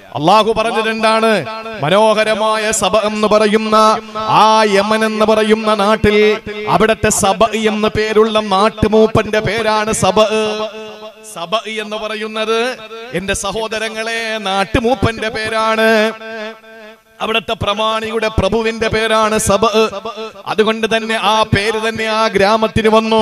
അള്ളാഹു പറഞ്ഞത് എന്താണ് മനോഹരമായ സഭ എന്ന് പറയുന്ന ആ യമൻ എന്ന് പറയുന്ന നാട്ടിൽ അവിടത്തെ സഭ എന്ന് പേരുള്ള നാട്ടുമൂപ്പന്റെ പേരാണ് സഭ സഭ എന്ന് പറയുന്നത് എന്റെ സഹോദരങ്ങളെ നാട്ടുമൂപ്പന്റെ പേരാണ് അവിടുത്തെ പ്രമാണിയുടെ പ്രഭുവിന്റെ പേരാണ് സബ അതുകൊണ്ട് തന്നെ ആ പേര് തന്നെ ആ ഗ്രാമത്തിന് വന്നു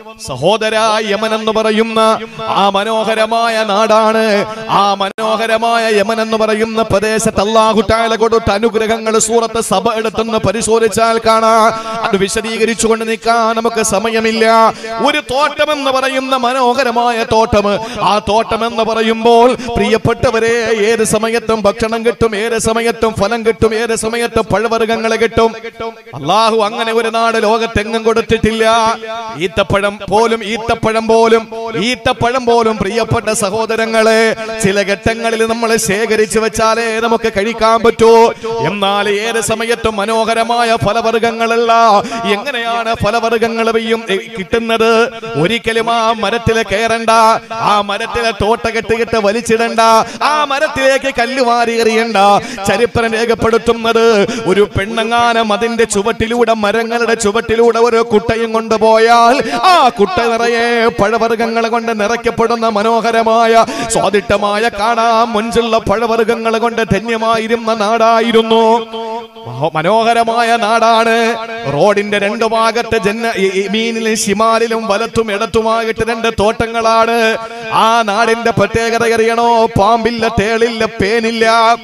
സഹോദര യമൻ എന്ന് പറയുന്ന ആ മനോഹരമായ നാടാണ് ആ മനോഹരമായ യമൻ എന്ന് പറയുന്ന പ്രദേശത്ത് അള്ളാഹുട്ടാല കൊടുത്ത അനുഗ്രഹങ്ങൾ സൂറത്ത് സഭ എടുത്തെന്ന് പരിശോധിച്ചാൽ കാണാം അത് വിശദീകരിച്ചുകൊണ്ട് നിൽക്കാൻ നമുക്ക് സമയമില്ല ഒരു തോട്ടം എന്ന് പറയുന്ന മനോഹരമായ തോട്ടം ആ തോട്ടം എന്ന് പറയുമ്പോൾ പ്രിയപ്പെട്ടവരെ ഏത് സമയത്തും ഭക്ഷണം കിട്ടും ഏത് സമയത്തും ഫലം കിട്ടും ഏത് സമയത്തും പഴവർഗ്ഗങ്ങളെ കിട്ടും അള്ളാഹു അങ്ങനെ ഒരു നാട് ലോകത്തെങ്ങും കൊടുത്തിട്ടില്ല ഈത്തപ്പഴം പോലും ഈത്തപ്പഴം പോലും ഈത്തപ്പഴം പോലും പ്രിയപ്പെട്ട സഹോദരങ്ങളെ ചില ഘട്ടങ്ങളിൽ നമ്മൾ ശേഖരിച്ചു വെച്ചാലേ നമുക്ക് കഴിക്കാൻ പറ്റൂ എന്നാൽ ഏത് സമയത്തും മനോഹരമായ ഫലവർഗ്ഗങ്ങളല്ല എങ്ങനെയാണ് ഫലവർഗ്ഗങ്ങൾ പെയ്യും എ, കിട്ടുന്നത് ഒരിക്കലും ആ മരത്തിൽ കയറണ്ട ആ മരത്തിലെ തോട്ട കെട്ടുകെട്ട് വലിച്ചിടണ്ട ആ മരത്തിലേക്ക് കല്ലുവാരി എറിയണ്ട ചരിത്രം രേഖപ്പെടുത്തുന്നത് ഒരു പെണ്ണങ്ങാനം അതിന്റെ ചുവട്ടിലൂടെ മരങ്ങളുടെ ചുവട്ടിലൂടെ ഒരു കുട്ടയും കൊണ്ടുപോയാൽ ആ കുട്ട നിറയെ പഴവർഗ്ഗങ്ങൾ കൊണ്ട് നിറയ്ക്കപ്പെടുന്ന മനോഹരമായ സ്വാദിഷ്ടമായ കാണാൻ മുഞ്ചുള്ള പഴവർഗ്ഗങ്ങൾ കൊണ്ട് ധന്യമായിരുന്ന നാടായിരുന്നു മഹോ- മനോഹരമായ നാടാണ് റോഡിന്റെ രണ്ടു ഭാഗത്ത് ജന്ന ഈ- ഈ മീനിലും ശിമാലിലും വലത്തും ഇടത്തുമായിട്ട് രണ്ട് തോട്ടങ്ങളാണ് ആ നാടിന്റെ പ്രത്യേകത അറിയണോ പാമ്പില്ല തേളില്ല പേനില്ല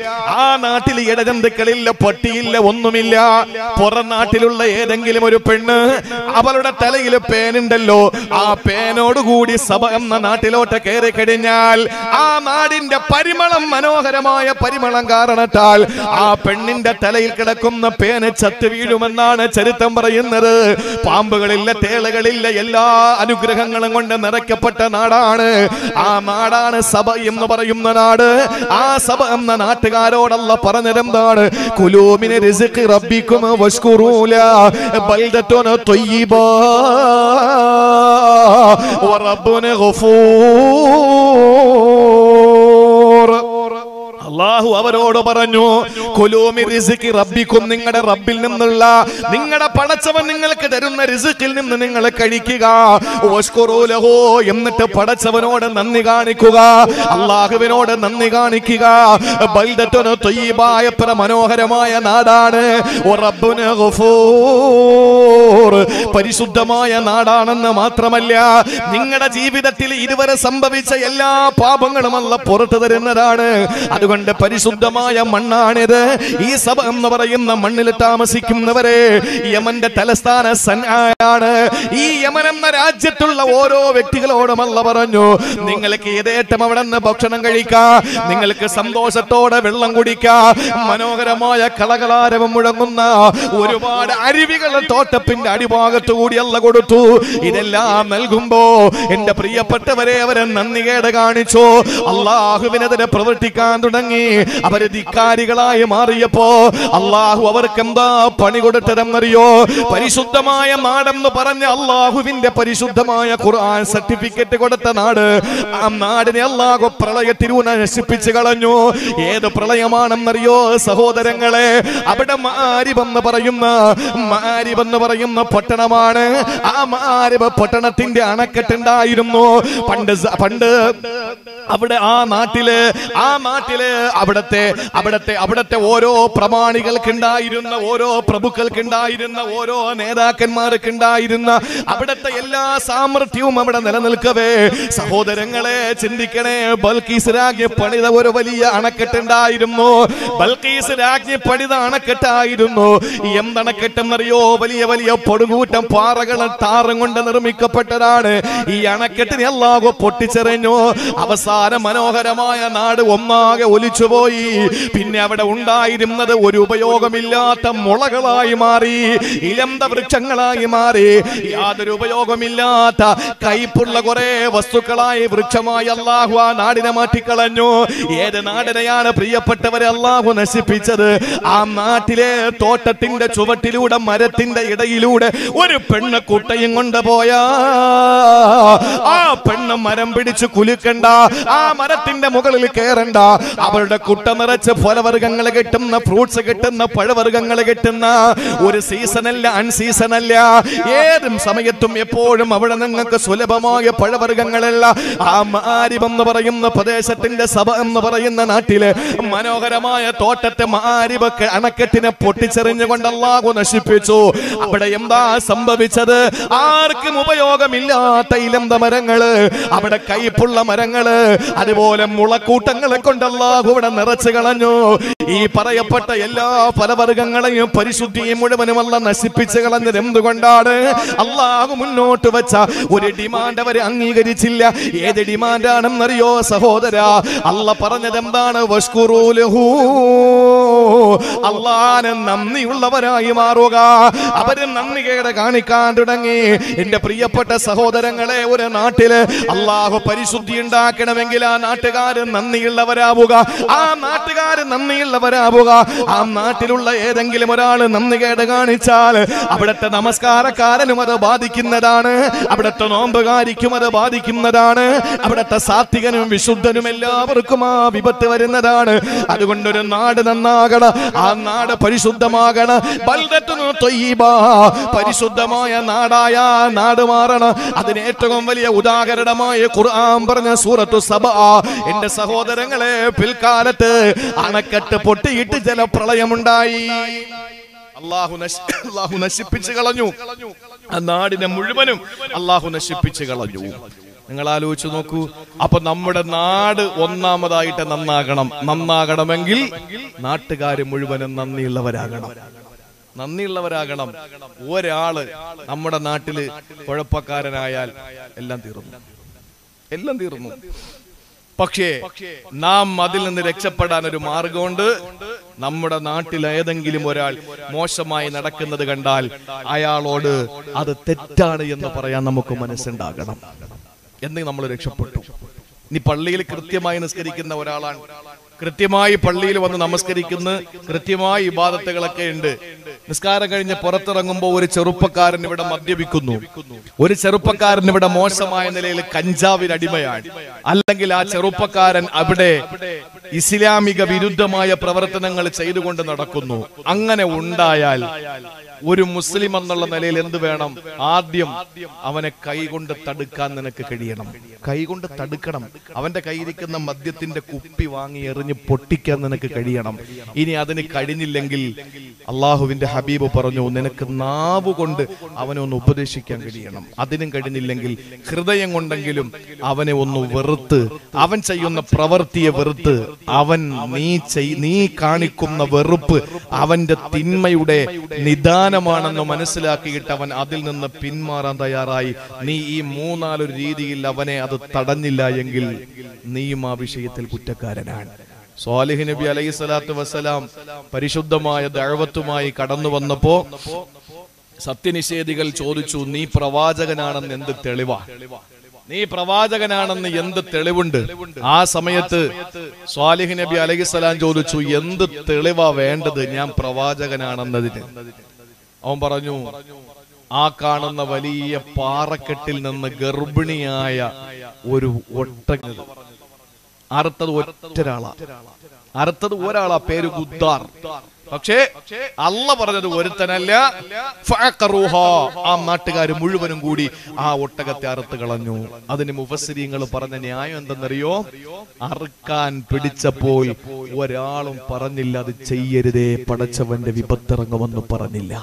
ആ നാട്ടിൽ ഇടജന്തുക്കളില്ല പട്ടിയില്ല ഒന്നുമില്ല പുറം നാട്ടിലുള്ള ഏതെങ്കിലും ഒരു പെണ്ണ് അവളുടെ തലയിൽ പേനുണ്ടല്ലോ ആ പേനോടുകൂടി സഭ എന്ന നാട്ടിലോട്ട് കയറി കഴിഞ്ഞാൽ ആ നാടിന്റെ പരിമളം മനോഹരമായ പരിമളം കാരണത്താൽ ആ പെണ്ണിന്റെ തലയിൽ കിടക്കുന്ന പേന് ചത്തു വീഴുമെന്നാണ് ചരിത്രം പറയുന്നത് പാമ്പുകളില്ല തേളുകളില്ല എല്ലാ അനുഗ്രഹങ്ങളും കൊണ്ട് നിറയ്ക്കപ്പെട്ട നാടാണ് ആ നാടാണ് സഭ എന്ന് പറയുന്ന നാട് ആ സഭ എന്ന നാട്ടുകാരോടല്ല പറഞ്ഞതെന്താണ് കുലൂമിന് റിസ്ക് റബ്ബിക്കും വഷ്കുറൂല ബൽദത്തുന ത്വയ്യിബാ വറബ്ബുന ഗഫൂർ അള്ളാഹു അവരോട് പറഞ്ഞു കുലൂമി റിസ്കി റബ്ബിക്കും നിങ്ങളുടെ റബ്ബിൽ നിന്നുള്ള നിങ്ങളുടെ പടച്ചവൻ നിങ്ങൾക്ക് തരുന്ന റിസ്ക്കിൽ നിന്ന് നിങ്ങൾ കഴിക്കുക വഷ്കുറൂ ലഹു എന്നിട്ട് പടച്ചവനോട് നന്ദി കാണിക്കുക അള്ളാഹുവിനോട് നന്ദി കാണിക്കുക ബൽദത്തുന ത്വയ്യിബായ പ്ര മനോഹരമായ നാടാണ് റബ്ബുന ഗഫൂർ പരിശുദ്ധമായ നാടാണെന്ന് മാത്രമല്ല നിങ്ങളുടെ ജീവിതത്തിൽ ഇതുവരെ സംഭവിച്ച എല്ലാ പാപങ്ങളും അല്ല പുറത്തു തരുന്നതാണ് അതുകൊണ്ട് പരിശുദ്ധമായ മണ്ണാണിത് ഈ സഭ എന്ന് പറയുന്ന മണ്ണിൽ താമസിക്കുന്നവരെ യമന്റെ തലസ്ഥാന സനായാണ് ഈ യമൻ എന്ന രാജ്യത്തുള്ള ഓരോ വ്യക്തികളോടുമല്ല പറഞ്ഞു നിങ്ങൾക്ക് യഥേറ്റം അവിടെ നിന്ന് ഭക്ഷണം കഴിക്കാം നിങ്ങൾക്ക് സന്തോഷത്തോടെ വെള്ളം കുടിക്കാം മനോഹരമായ കളകളാരവം മുഴങ്ങുന്ന ഒരുപാട് അരുവികൾ തോട്ടപ്പിന്റെ അടിഭാഗത്തു കൂടിയല്ല കൊടുത്തു ഇതെല്ലാം നൽകുമ്പോ എന്റെ പ്രിയപ്പെട്ടവരെ അവരെ നന്ദികേട് കാണിച്ചു അള്ളാഹുവിനെതിരെ പ്രവർത്തിക്കാൻ തുടങ്ങി അവര് ധിക്കാരികളായി മാറിയപ്പോ അള്ളാഹു അവർക്ക് എന്താ പണി കൊടുത്തതെന്നറിയോ പരിശുദ്ധമായ നാടെന്ന് പറഞ്ഞ അള്ളാഹുവിന്റെ പരിശുദ്ധമായ ഖുർആൻ സർട്ടിഫിക്കറ്റ് കൊടുത്ത നാട് ആ നാടിനെ അള്ളാഹു പ്രളയത്തിരൂന നശിപ്പിച്ചു കളഞ്ഞു ഏത് പ്രളയമാണെന്നറിയോ സഹോദരങ്ങളെ അവിടെ മാരിബ് എന്ന് പറയുന്ന മാരിബ് എന്ന് പറയുന്ന പട്ടണമാണ് ആ മാരിബ് പട്ടണത്തിന്റെ അണക്കെട്ടുണ്ടായിരുന്നു പണ്ട് സ- പണ്ട് അവിടെ ആ നാട്ടില് ആ നാട്ടില് അവിടത്തെ അവിടത്തെ അവിടത്തെ ഓരോ പ്രമാണികൾക്കുണ്ടായിരുന്ന ഓരോ പ്രഭുക്കൾക്കുണ്ടായിരുന്ന ഓരോ നേതാക്കന്മാർക്കുണ്ടായിരുന്ന അവിടത്തെ എല്ലാ സാമർഥ്യവും അവിടെ നിലനിൽക്കവേ സഹോദരങ്ങളെ ചിന്തിക്കണേ ബൽക്കീസ് രാജ്ഞി പണിത ഒരു വലിയ അണക്കെട്ടുണ്ടായിരുന്നു ബൽക്കീസ് രാജ്ഞി പണിത അണക്കെട്ടായിരുന്നു എന്തണക്കെട്ടെന്നറിയോ വലിയ വലിയ പൊടുകൂറ്റം പാറകളും താറും കൊണ്ട് നിർമ്മിക്കപ്പെട്ടതാണ് ഈ അണക്കെട്ടിനെ അല്ലാഹു പൊട്ടിച്ചെറിഞ്ഞു അവസാന മനോഹരമായ നാട് ഒന്നാകെ ഒലിച്ചുപോയി പിന്നെ അവിടെ ഉണ്ടാ ഉണ്ടായിരുന്നത് ഒരു ഉപയോഗമില്ലാത്ത മുളകളായി മാറി ഇലന്ത വൃക്ഷങ്ങളായി മാറി യാതൊരു ഉപയോഗമില്ലാത്ത കൈപ്പുള്ള കുറെ വസ്തുക്കളായി വൃക്ഷമായി അള്ളാഹു ആ നാടിനെ മാറ്റിക്കളഞ്ഞു ഏത് നാടിനെയാണ് പ്രിയപ്പെട്ടവരെ അള്ളാഹു നശിപ്പിച്ചത് ആ നാട്ടിലെ തോട്ടത്തിന്റെ ചുവട്ടിലൂടെ മരത്തിന്റെ ഇടയിലൂടെ ഒരു പെണ്ണ് കുട്ടയും കൊണ്ടുപോയാ ആ പെണ്ണ് മരം പിടിച്ച് കുലുക്കണ്ട ആ മരത്തിന്റെ മുകളിൽ കയറണ്ട അവളുടെ കുട്ട നിറച്ച് ഫലവർഗങ്ങൾ കിട്ടുന്ന ഫ്രൂട്ട്സ് കിട്ടുന്ന പഴവർഗങ്ങൾ കിട്ടുന്ന ഒരു സീസണല്ല അൺസീസണല്ല ഏതും സമയത്തും എപ്പോഴും അവിടെ നിങ്ങൾക്ക് സുലഭമായ പഴവർഗങ്ങളല്ല ആ മാരിബ് എന്ന് പറയുന്ന പ്രദേശത്തിന്റെ സഭ എന്ന് പറയുന്ന നാട്ടില് മനോഹരമായ തോട്ടത്തെ മാരിബ് അണക്കെട്ടിനെ പൊട്ടിച്ചെറിഞ്ഞുകൊണ്ട് അള്ളാഹു നശിപ്പിച്ചു അവിടെ എന്താ സംഭവിച്ചത് ആർക്കും ഉപയോഗമില്ലാത്ത ഇലന്ത മരങ്ങള് അവിടെ കൈപ്പുള്ള മരങ്ങള് അതുപോലെ മുളക്കൂട്ടങ്ങളെ കൊണ്ട് അള്ളാഹു ഇവിടെ നിറച്ചു കളഞ്ഞു ഈ പറയപ്പെട്ട എല്ലാ ഫലവർഗങ്ങളെയും പരിശുദ്ധിയും മുഴുവനുമല്ല നശിപ്പിച്ചു കളഞ്ഞത് എന്തുകൊണ്ടാണ് അള്ളാഹു മുന്നോട്ട് വെച്ച ഒരു ഡിമാൻഡ് അവരെ അംഗീകരിച്ചില്ല ഏത് ഡിമാൻഡാണെന്നറിയോ സഹോദര അല്ല പറഞ്ഞത് എന്താണ് വഷ്കുറൂലഹൂ അള്ളാന് നന്ദിയുള്ളവരായി മാറുക അവര് നന്ദികേട് കാണിക്കാൻ തുടങ്ങി എന്റെ പ്രിയപ്പെട്ട സഹോദരങ്ങളെ ഒരു നാട്ടില് അള്ളാഹു പരിശുദ്ധി ഉണ്ടാക്കണമെങ്കിൽ ആ നാട്ടുകാര് നന്ദിയുള്ളവരാവുക ആ നാട്ടുകാര് നന്ദിയുള്ളവരാവുക ആ നാട്ടിലുള്ള ഏതെങ്കിലും ഒരാൾ നന്ദികേട് കാണിച്ചാൽ അവിടുത്തെ നമസ്കാരക്കാരനും അത് ബാധിക്കുന്നതാണ് അവിടുത്തെ നോമ്പുകാരിക്കും അത് ബാധിക്കുന്നതാണ് അവിടുത്തെ സാത്വികനും വിശുദ്ധനും എല്ലാവർക്കും ആ വിപത്ത് വരുന്നതാണ് അതുകൊണ്ടൊരു നാട് നന്നാകണം ആ നാട് പരിശുദ്ധമാകണം ബൽദത്തുനു ത്വയ്യിബാ. പരിശുദ്ധമായ നാടായ ആ നാട് മാറണം അതിന് ഏറ്റവും വലിയ ഉദാഹരണമായ ഖുർആൻ പറഞ്ഞ സൂറത്തു സബ എന്റെ സഹോദരങ്ങളെ പിൽക്കാലത്ത് അണക്കെട്ട് പൊട്ടിയിട്ട് ജലപ്രളയമുണ്ടായി അള്ളാഹു നശി- അള്ളാഹു നശിപ്പിച്ചു കളഞ്ഞു ആ നാടിനെ മുഴുവനും അള്ളാഹു നശിപ്പിച്ചു കളഞ്ഞു നിങ്ങൾ ആലോചിച്ച് നോക്കൂ അപ്പൊ നമ്മുടെ നാട് ഒന്നാമതായിട്ട് നന്നാകണം നന്നാകണമെങ്കിൽ നാട്ടുകാര് മുഴുവനും നന്ദിയുള്ളവരാകണം നന്ദിയുള്ളവരാകണം ഒരാള് നമ്മുടെ നാട്ടില് കുഴപ്പക്കാരനായാൽ എല്ലാം തീർന്നു എല്ലാം തീർന്നു പക്ഷേ നാം അതിൽ നിന്ന് രക്ഷപ്പെടാൻ ഒരു മാർഗമുണ്ട് നമ്മുടെ നാട്ടിൽ ഏതെങ്കിലും ഒരാൾ മോശമായി നടക്കുന്നത് കണ്ടാൽ അയാളോട് അത് തെറ്റാണ് എന്ന് പറയാൻ നമുക്ക് മനസ്സുണ്ടാകണം എന്ന് നമ്മൾ രക്ഷപ്പെട്ടു ഇനി പള്ളിയിൽ കൃത്യമായി നിസ്കരിക്കുന്ന ഒരാളാണ് കൃത്യമായി പള്ളിയിൽ വന്ന് നമസ്കരിക്കുന്ന കൃത്യമായി ഇബാദത്തുകളൊക്കെ ഉണ്ട് നിസ്കാരം കഴിഞ്ഞ് പുറത്തിറങ്ങുമ്പോൾ ഒരു ചെറുപ്പക്കാരൻ ഇവിടെ മദ്യപിക്കുന്നു ഒരു ചെറുപ്പക്കാരൻ ഇവിടെ മോശമായ നിലയിൽ കഞ്ചാവിന് അടിമയാണ് അല്ലെങ്കിൽ ആ ചെറുപ്പക്കാരൻ അവിടെ ഇസ്ലാമിക വിരുദ്ധമായ പ്രവർത്തനങ്ങൾ ചെയ്തുകൊണ്ട് നടക്കുന്നു അങ്ങനെ ഉണ്ടായാൽ ഒരു മുസ്ലിം എന്നുള്ള നിലയിൽ എന്ത് വേണം ആദ്യം അവനെ കൈകൊണ്ട് തടുക്കാൻ നിനക്ക് കഴിയണം കൈകൊണ്ട് തടുക്കണം അവന്റെ കയ്യിരിക്കുന്ന മദ്യത്തിന്റെ കുപ്പി വാങ്ങി എറിഞ്ഞ് പൊട്ടിക്കാൻ നിനക്ക് കഴിയണം ഇനി അതിന് കഴിഞ്ഞില്ലെങ്കിൽ അള്ളാഹുവിന്റെ ഹബീബ് പറഞ്ഞു നിനക്ക് നാവ് കൊണ്ട് അവനെ ഒന്ന് ഉപദേശിക്കാൻ കഴിയണം അതിനും കഴിഞ്ഞില്ലെങ്കിൽ ഹൃദയം കൊണ്ടെങ്കിലും അവനെ ഒന്ന് വെറുത്ത് അവൻ ചെയ്യുന്ന പ്രവൃത്തിയെ വെറുത്ത് അവൻ നീ ചെയ് നീ കാണിക്കുന്ന വെറുപ്പ് അവന്റെ തിന്മയുടെ നിദാനമാണെന്ന് മനസ്സിലാക്കിയിട്ട് അവൻ അതിൽ നിന്ന് പിന്മാറാൻ തയ്യാറായി നീ ഈ മൂന്നാലൊരു രീതിയിൽ അവനെ അത് തടഞ്ഞില്ല എങ്കിൽ നീയും ആ വിഷയത്തിൽ കുറ്റക്കാരനാണ് സ്വാലിഹ് നബി അലൈഹി സ്വലാത്തു വസ്സലാം പരിശുദ്ധമായ ദഴവത്തുമായി കടന്നു വന്നപ്പോ സത്യനിഷേധികൾ ചോദിച്ചു നീ പ്രവാചകനാണെന്ന് എന്ത് തെളിവാ നീ പ്രവാചകനാണെന്ന് എന്ത് തെളിവുണ്ട് ആ സമയത്ത് സ്വാലിഹ് നബി അലൈഹിസ്സലാം ചോദിച്ചു എന്ത് തെളിവാ വേണ്ടത് ഞാൻ പ്രവാചകനാണെന്നതിന് അവൻ പറഞ്ഞു ആ കാണുന്ന വലിയ പാറക്കെട്ടിൽ നിന്ന് ഗർഭിണിയായ ഒരു ഒട്ടക അറുത്തത് ഒറ്റൊരാളാ അറുത്തത് ഒരാളാ പേര് ഗുദ്ദാർ പക്ഷേ അല്ല പറഞ്ഞത് ഒരുത്തനല്ല ഫഅഖറുഹ. ആ നാട്ടുകാർ മുഴുവനും കൂടി ആ ഒട്ടകത്തെ അറുത്ത് കളഞ്ഞു അതിന് മുഫസ്സിരിങ്ങൾ പറഞ്ഞ ന്യായം എന്തെന്നറിയോ അറുക്കാൻ പിടിച്ചപ്പോൾ ഒരാളും പറഞ്ഞില്ല അത് ചെയ്യരുതേ പടച്ചവന്റെ വിപത്തിറങ്ങുമെന്ന് പറഞ്ഞില്ല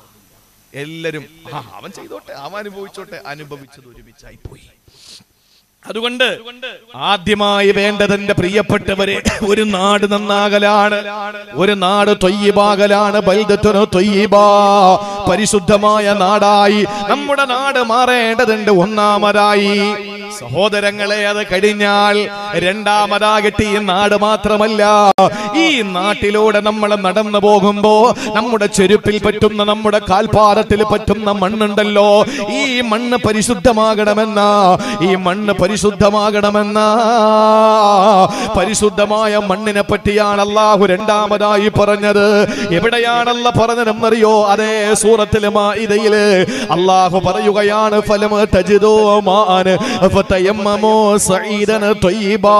എല്ലാരും ആ അവൻ ചെയ്തോട്ടെ അവൻ അനുഭവിച്ചോട്ടെ അനുഭവിച്ചത് ഒരുമിച്ചായി പോയി അതുകൊണ്ട് ആദ്യമായി വേണ്ടത് എന്റെ പ്രിയപ്പെട്ടവരെ ഒരു നാട് നന്നാകലാണ് ഒരു നാട് തൊയ്യബാകലാണ് ബൈദത്തുനു തൊയ്യബാ പരിശുദ്ധമായ നാടായി നമ്മുടെ നാട് മാറേണ്ടതുണ്ട് ഒന്നാമതായി സഹോദരങ്ങളെ അത് കഴിഞ്ഞാൽ രണ്ടാമതാകട്ടെ ഈ നാട് മാത്രമല്ല ഈ നാട്ടിലൂടെ നമ്മൾ നടന്നു പോകുമ്പോ നമ്മുടെ ചെരുപ്പിൽ പറ്റുന്ന നമ്മുടെ കാൽപാദത്തിൽ പറ്റുന്ന മണ്ണുണ്ടല്ലോ ഈ മണ്ണ് പരിശുദ്ധമാകണമെന്ന ഈ മണ്ണ് പരിശുദ്ധമാകണമെന്ന പരിശുദ്ധമായ മണ്ണിനെ പറ്റിയാണ് അള്ളാഹു രണ്ടാമതായി പറഞ്ഞത് എവിടെയാണല്ല പറഞ്ഞതെന്നറിയോ അതേ സൂറത്തില് മാഇദയില് അള്ളാഹു പറയുകയാണ് ഫലം തജിദോ മാൻ ഫതയമ്മമോ സഈദൻ ത്വയ്യിബാ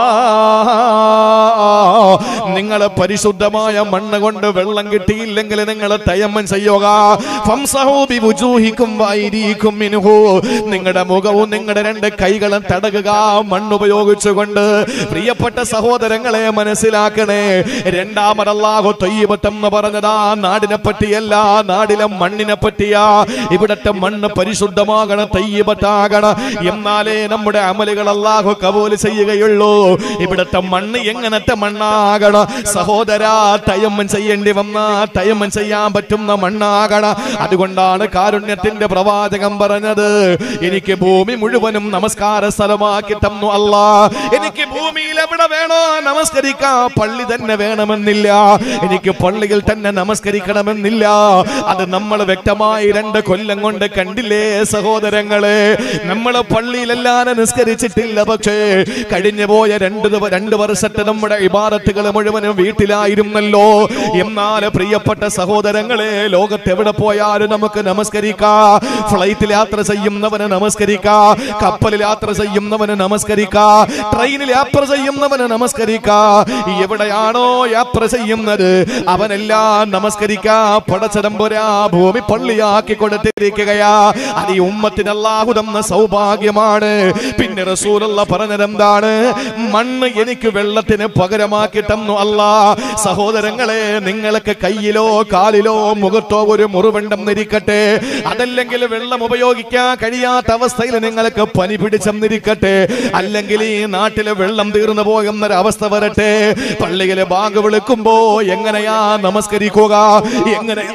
നിങ്ങൾ പരിശുദ്ധമായ മണ്ണ് കൊണ്ട് വെള്ളം കിട്ടിയില്ലെങ്കിൽ നിങ്ങൾ തയമ്മൻ ചെയ്യുക ഫംസഹൂ ബിവുജൂഹിക്കും വൈരീക്കും മിൻഹു നിങ്ങളുടെ മുഖവും നിങ്ങളുടെ രണ്ട് കൈകളും തടകുക മണ്ണ് ഉപയോഗിച്ചുകൊണ്ട് പ്രിയപ്പെട്ട സഹോദരങ്ങളെ മനസ്സിലാക്കണേ രണ്ടാമത് അല്ലാഹു തൊയ്യബത്ത് എന്ന് പറഞ്ഞത് ആ നാടിനെ പറ്റിയല്ല നാടിലെ മണ്ണിനെ പറ്റിയാ ഇവിടത്തെ മണ്ണ് പരിശുദ്ധമാകണം തയ്യബത്താകണം എന്നാലേ നമ്മുടെ അമലുകൾ അല്ലാഹു കബൂല് ചെയ്യുകയുള്ളൂ ഇവിടത്തെ മണ്ണ് എങ്ങനത്തെ മണ്ണാകണം സഹോദര തയമ്മൻ ചെയ്യേണ്ടി വന്ന തയമ്മൻ ചെയ്യാൻ പറ്റുന്ന മണ്ണാകണം അതുകൊണ്ടാണ് കാരുണ്യത്തിന്റെ പ്രവാചകം പറഞ്ഞത് എനിക്ക് ഭൂമി മുഴുവനും നമസ്കാര സ്ഥലമാക്കി തന്നു അല്ല എനിക്ക് ഭൂമിയിൽ എവിടെ വേണോ നമസ്കരിക്കാൻ പള്ളി തന്നെ വേണമെന്നില്ല എനിക്ക് പള്ളിയിൽ തന്നെ നമസ്കരിക്കണമെന്നില്ല അത് നമ്മൾ വ്യക്തമായി രണ്ട് കൊല്ലം കൊണ്ട് കണ്ടില്ലേ സഹോദരങ്ങളെ നമ്മൾ പള്ളിയിലെല്ലാം നിസ്കരിച്ചിട്ടില്ല പക്ഷേ കഴിഞ്ഞു പോയ രണ്ട് ദിവ- രണ്ട് വർഷത്തെ നമ്മുടെ ഇബാദത്തുകൾ മുഴുവനും വീട്ടിലായിരുന്നല്ലോ എന്നാൽ പ്രിയപ്പെട്ട സഹോദരങ്ങളെ ലോകത്ത് എവിടെ പോയാലും നമുക്ക് നമസ്കരിക്കാം ഫ്ലൈറ്റിൽ യാത്ര ചെയ്യുന്നവന് നമസ്കരിക്കാം കപ്പലിൽ യാത്ര ചെയ്യുന്നവന് നമസ്കരിക്കാം ട്രെയിനിൽ യാത്ര ചെയ്യുന്നവന് നമസ്കരിക്കാം എവിടെയാണോ യാത്ര ചെയ്യുന്നത് അവനെല്ലാം നമസ്കരിക്കാ പടച്ചതമ്പുരാ ഭൂമി പള്ളിയാക്കി കൊടുത്തിരിക്കുകയാ അത് ഈ ഉമ്മത്തിന് അല്ലാഹു തന്ന സൗഭാഗ്യമാണ് പിന്നെ റസൂലുള്ള പറഞ്ഞതെന്താണ് മണ്ണ് എനിക്ക് വെള്ളത്തിന് പകരമാക്കി തന്നു അല്ല സഹോദരങ്ങളെ നിങ്ങൾക്ക് കയ്യിലോ കാലിലോ മുഖത്തോ ഒരു മുറിവുണ്ടെന്നിരിക്കട്ടെ അതല്ലെങ്കിൽ വെള്ളം ഉപയോഗിക്കാൻ കഴിയാത്ത അവസ്ഥയിൽ നിങ്ങൾക്ക് പനി പിടിച്ചെന്നിരിക്കട്ടെ അല്ലെങ്കിൽ ഈ നാട്ടിലെ വെള്ളം തീർന്നു പോകുന്നൊരവസ്ഥ വരട്ടെ പള്ളിയിലെ ബാങ്ക് വിളിക്കുമ്പോ എങ്ങനെയാ നമസ്കരിക്കുക എങ്ങനെ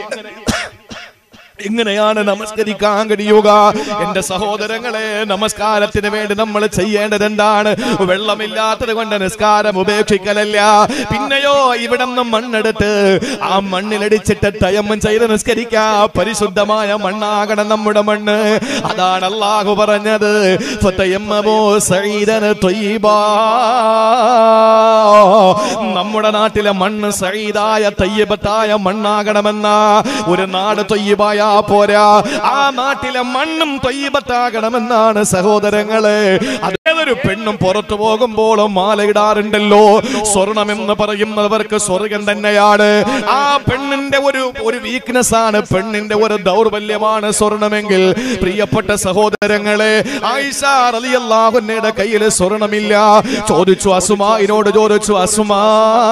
ഇങ്ങനെയാണ് നമസ്കരിക്കാൻ കഴിയുക എന്റെ സഹോദരങ്ങളെ നമസ്കാരത്തിന് വേണ്ടി നമ്മൾ ചെയ്യേണ്ടത് എന്താണ് വെള്ളമില്ലാത്തത് കൊണ്ട് നിസ്കാരം ഉപേക്ഷിക്കലല്ല പിന്നെയോ ഇവിടെ നിന്ന് മണ്ണെടുത്ത് ആ മണ്ണിലടിച്ചിട്ട് തയമ്മം ചെയ്ത് നിസ്കരിക്കാ പരിശുദ്ധമായ മണ്ണാകണം നമ്മുടെ മണ്ണ് അതാണ് അള്ളാഹു പറഞ്ഞത് ഫതയമ്മമോ സഈദൻ ത്വയ്യിബാ. നമ്മുടെ നാട്ടിലെ മണ്ണ് സഈദായ തയ്യബത്തായ മണ്ണാകണമെന്ന ഒരു നാട് തൊയ്യബായ പോരാ ആ നാട്ടിലെ മണ്ണും തൊയ്യബത്താകണമെന്നാണ് സഹോദരങ്ങളെ അതേതൊരു പെണ്ണും പുറത്തു പോകുമ്പോൾ മാലയിടാറുണ്ടല്ലോ സ്വർണം എന്ന് പറയുന്നവർക്ക് സ്വർഗം തന്നെയാണ് ആ പെണ്ണിന്റെ ഒരു ഒരു വീക്ക്നെസ് ആണ് പെണ്ണിന്റെ ഒരു ദൗർബല്യമാണ് സ്വർണമെങ്കിൽ പ്രിയപ്പെട്ട സഹോദരങ്ങളെ ആയിഷ റളിയല്ലാഹുന്നയുടെ കയ്യിൽ സ്വർണമില്ല ചോദിച്ചു അസുമായിനോട് ചോദിച്ചു അസുമാ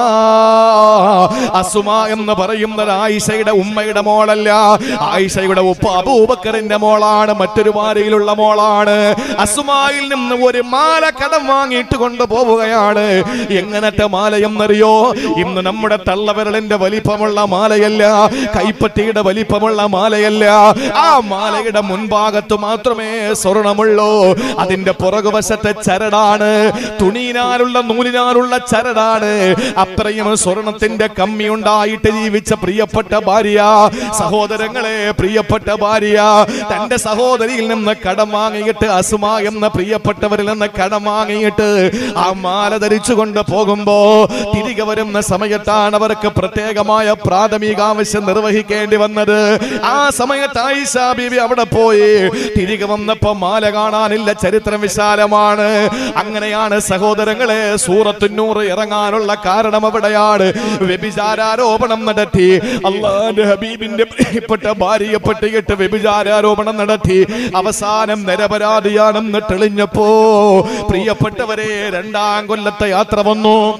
അസുമ എന്ന് പറയുന്നത് ആയിഷയുടെ ഉമ്മയുടെ മോളല്ല ആയിഷയുടെ ഉപ്പ അബൂബക്കറിന്റെ മോളാണ് മറ്റൊരു മാലയിലുള്ള മോളാണ് അസുമായിൽ നിന്ന് ഒരു മാല കടം വാങ്ങിയിട്ട് കൊണ്ടുപോവുകയാണ് എങ്ങനത്തെ മാലയെന്നറിയോ ഇന്ന് നമ്മുടെ തള്ളവിരലിന്റെ വലിപ്പമുള്ള മാലയല്ല കൈപ്പറ്റിയുടെ വലിപ്പമുള്ള മാലയല്ല ആ മാലയുടെ മുൻഭാഗത്ത് മാത്രമേ സ്വർണമുള്ളൂ അതിന്റെ പുറകുവശത്തെ ചരടാണ് തുണിയിനാലുള്ള നൂലിനാലുള്ള ചരടാണ് അത്രയും സ്വർണത്തിന്റെ കമ്മി ഉണ്ടായിട്ട് ജീവിച്ച പ്രിയപ്പെട്ട ഭാര്യ സഹോദരങ്ങളെ പ്രിയപ്പെട്ട ഭാര്യ തന്റെ സഹോദരിയിൽ നിന്ന് കടം വാങ്ങിയിട്ട് അസുമ എന്ന പ്രിയപ്പെട്ടവരിൽ നിന്ന് കടം വാങ്ങിയിട്ട് ആ മാല ധരിച്ചുകൊണ്ട് പോകുമ്പോ തിരികെ വരുന്ന സമയത്താണ് അവർക്ക് പ്രത്യേകമായ പ്രാഥമിക ആവശ്യം നിർവഹിക്കേണ്ടി വന്നത് ആ സമയത്ത് ആയിഷ ബീവി അവിടെ പോയി തിരികെ വന്നപ്പോ മാല കാണാനില്ല ചരിത്രം വിശാലമാണ് അങ്ങനെയാണ് സഹോദരങ്ങളെ സൂറത്തുന്നൂറ് ഇറങ്ങാനുള്ള കാരണം അവിടെയാണ് വ്യഭിചാരാരോപണം നടത്തി അള്ളാന്റെ ഹബീബിന്റെ പ്രിയപ്പെട്ട ഭാര്യയെ പട്ടിയിട്ട് വ്യഭിചാരാരോപണം നടത്തി അവസാനം നിരപരാധിയാണെന്ന് തെളിഞ്ഞപ്പോ പ്രിയപ്പെട്ടവരെ രണ്ടാം കൊല്ലത്തെ യാത്ര വന്നു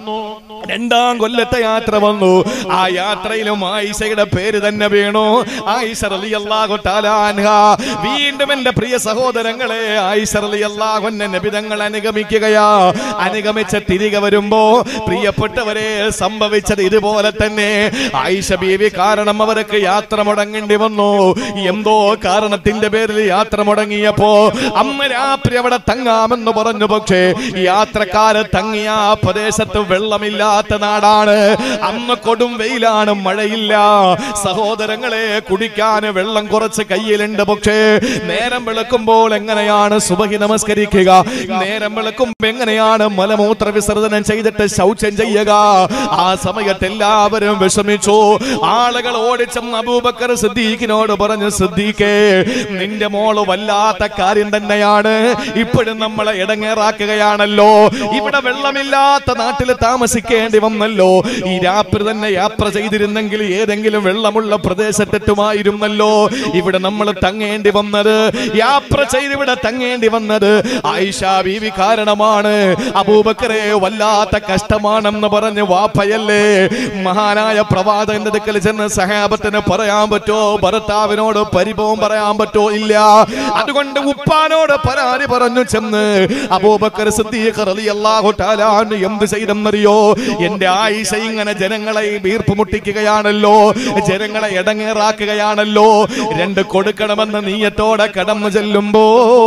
രണ്ടാം കൊല്ലത്തെ യാത്ര വന്നു ആ യാത്രയിലും ആയിഷയുടെ പേര് തന്നെ വീണു ആയിഷ റളിയല്ലാഹു തആല അൻഹ വീണ്ടും എന്റെ പ്രിയ സഹോദരങ്ങളെ ആയിഷ റളിയല്ലാഹു അൻഹ നബിതങ്ങൾ അനുഗമിക്കുകയാ അനുഗമിച്ച് തിരികെ വരുമ്പോ പ്രിയപ്പെട്ടവരെ സംഭവിച്ചത് ഇതുപോലെ തന്നെ ആയിഷ ബീവി കാരണം അവർക്ക് യാത്ര മുടങ്ങേണ്ടി വന്നു എന്തോ കാരണത്തിന്റെ പേരിൽ യാത്ര മുടങ്ങിയപ്പോ അമ്മ രാത്രി അവിടെ തങ്ങാമെന്ന് പറഞ്ഞു പക്ഷേ യാത്രക്കാര് തങ്ങിയ ആ പ്രദേശത്ത് വെള്ളമില്ലാത്ത നാടാണ് അന്ന് കൊടും വെയിലാണ് മഴയില്ല സഹോദരങ്ങളെ കുടിക്കാൻ വെള്ളം കുറച്ച് കയ്യിലുണ്ട് പക്ഷേ നേരം വെളുക്കുമ്പോൾ എങ്ങനെയാണ് സുബഹി നമസ്കരിക്കുക നേരം വെളുക്കുമ്പോ എങ്ങനെയാണ് മലമൂത്ര വിസർജനം ചെയ്തിട്ട് ശൗചം ചെയ്യുക ആ സമയത്ത് എല്ലാവരും വിഷമിച്ചു ആളുകൾ ഓടിച്ചെന്ന് അബൂബക്കർ സിദ്ദീഖിനോട് പറഞ്ഞു സിദ്ദീഖേ നിന്റെ മോള് വല്ലാത്ത കാര്യം തന്നെയാണ് ഇപ്പോഴും നമ്മളെ ഇടങ്ങേറാക്കുകയാണല്ലോ ഇവിടെ വെള്ളമില്ലാത്ത നാട്ടിൽ താമസിക്കേണ്ടി വന്നല്ലോ ഈ രാത്രി തന്നെ യാത്ര ചെയ്തിരുന്നെങ്കിൽ ഏതെങ്കിലും വെള്ളമുള്ള പ്രദേശത്തെത്തുമായിരുന്നല്ലോ ഇവിടെ നമ്മൾ തങ്ങേണ്ടി വന്നത് യാത്ര ചെയ്ത് ഇവിടെ തങ്ങേണ്ടി വന്നത് ആയിഷ ബീവി കാരണമാണ് അബൂബക്കറെ വല്ലാത്ത കഷ്ടമാണെന്ന് പറഞ്ഞ് വാപ്പയല്ലേ മഹാനായ പ്രവാചകന്റെ അടുക്കൽ ചെന്ന് സഹാബത്തിന് പറയാൻ പറ്റോ ഭർത്താവിനോട് പരിഭവം പറയാൻ പറ്റോ ഇല്ല അതുകൊണ്ട് ഉപ്പാനോട് പരാതി പറഞ്ഞു ചെന്ന് അബൂബക്കർ സിദ്ദീഖ് റളിയല്ലാഹു തആല അൻഹു എന്ത് ചെയ്തെന്നറിയോ എന്റെ ആയിഷ ഇങ്ങനെ ജനങ്ങളെ വീർപ്പ് മുട്ടിക്കുകയാണല്ലോ ജനങ്ങളെ ഇടങ്ങേറാക്കുകയാണല്ലോ രണ്ട് കൊടുക്കണമെന്ന് നീയത്തോടെ കടന്നു ചെല്ലുമ്പോ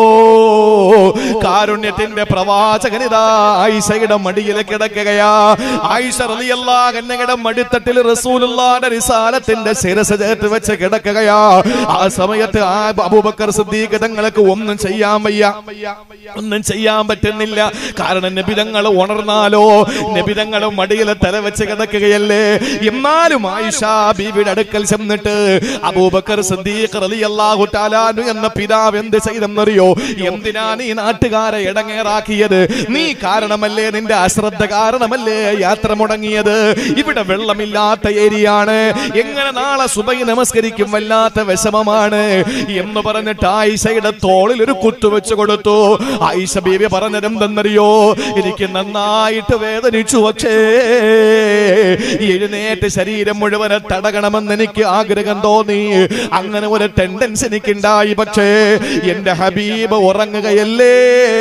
കാരുണ്യത്തിന്റെ പ്രവാചകനിതാ ആയിഷയുടെ മടിയിൽ കിടക്കുകയാ ആയിഷ റളിയല്ലാഹു അൻഹയുടെ മടിത്തട്ടിൽ റസൂലുള്ളാഹിന്റെ റിസാലത്തിന്റെ ശിരസ് ചേർത്ത് വെച്ച് കിടക്കുകയാ ആ സമയത്ത് ആ അബൂബക്കർ സിദ്ദീഖ് തങ്ങൾക്ക് ഒന്നും ചെയ്യാൻ വയ്യ ഒന്നും ചെയ്യാൻ പറ്റുന്നില്ല കാരണം നബിതങ്ങൾ ഉണർന്നാലോ നബിതങ്ങൾ മടിയിൽ തല വെച്ച് കിടക്കുകയല്ലേ എന്നാലും ആയിഷ ബീവിയുടെ അടുക്കൽ ചെന്നിട്ട് അബൂബക്കർ സിദ്ദീഖ് റളിയല്ലാഹു തആല അൻഹു എന്ന പിതാവ് എന്ത് ചെയ്തെന്നറിയോ എന്തിനാ നീ നാട്ടുകാരെ ഇടങ്ങേറാക്കിയത് നീ കാരണമല്ലേ നിന്റെ അശ്രദ്ധ കാരണമല്ലേ യാത്ര മുടങ്ങിയത് ഇവിടെ വെള്ളമില്ലാത്ത ഏരിയയാണ് എങ്ങനെ നാളെ സുബൈ നമസ്കരിക്കും വല്ലാത്ത വിഷമമാണ് എന്ന് പറഞ്ഞിട്ട് ആയിഷയുടെ തോളിൽ ഒരു കുത്തു വെച്ച് കൊടുത്തു ആയിഷ ബീവി പറഞ്ഞത് എന്തെന്നറിയോ എനിക്ക് നന്നായിട്ട് വേദനിച്ചു പക്ഷേ എഴുന്നേറ്റ് ശരീരം മുഴുവനെ തടകണമെന്ന് എനിക്ക് ആഗ്രഹം തോന്നി അങ്ങനെ ഒരു ടെൻഡൻസ് എനിക്കുണ്ടായി പക്ഷേ എന്റെ ഹബീബ് ഉറങ്ങുകയല്ലേ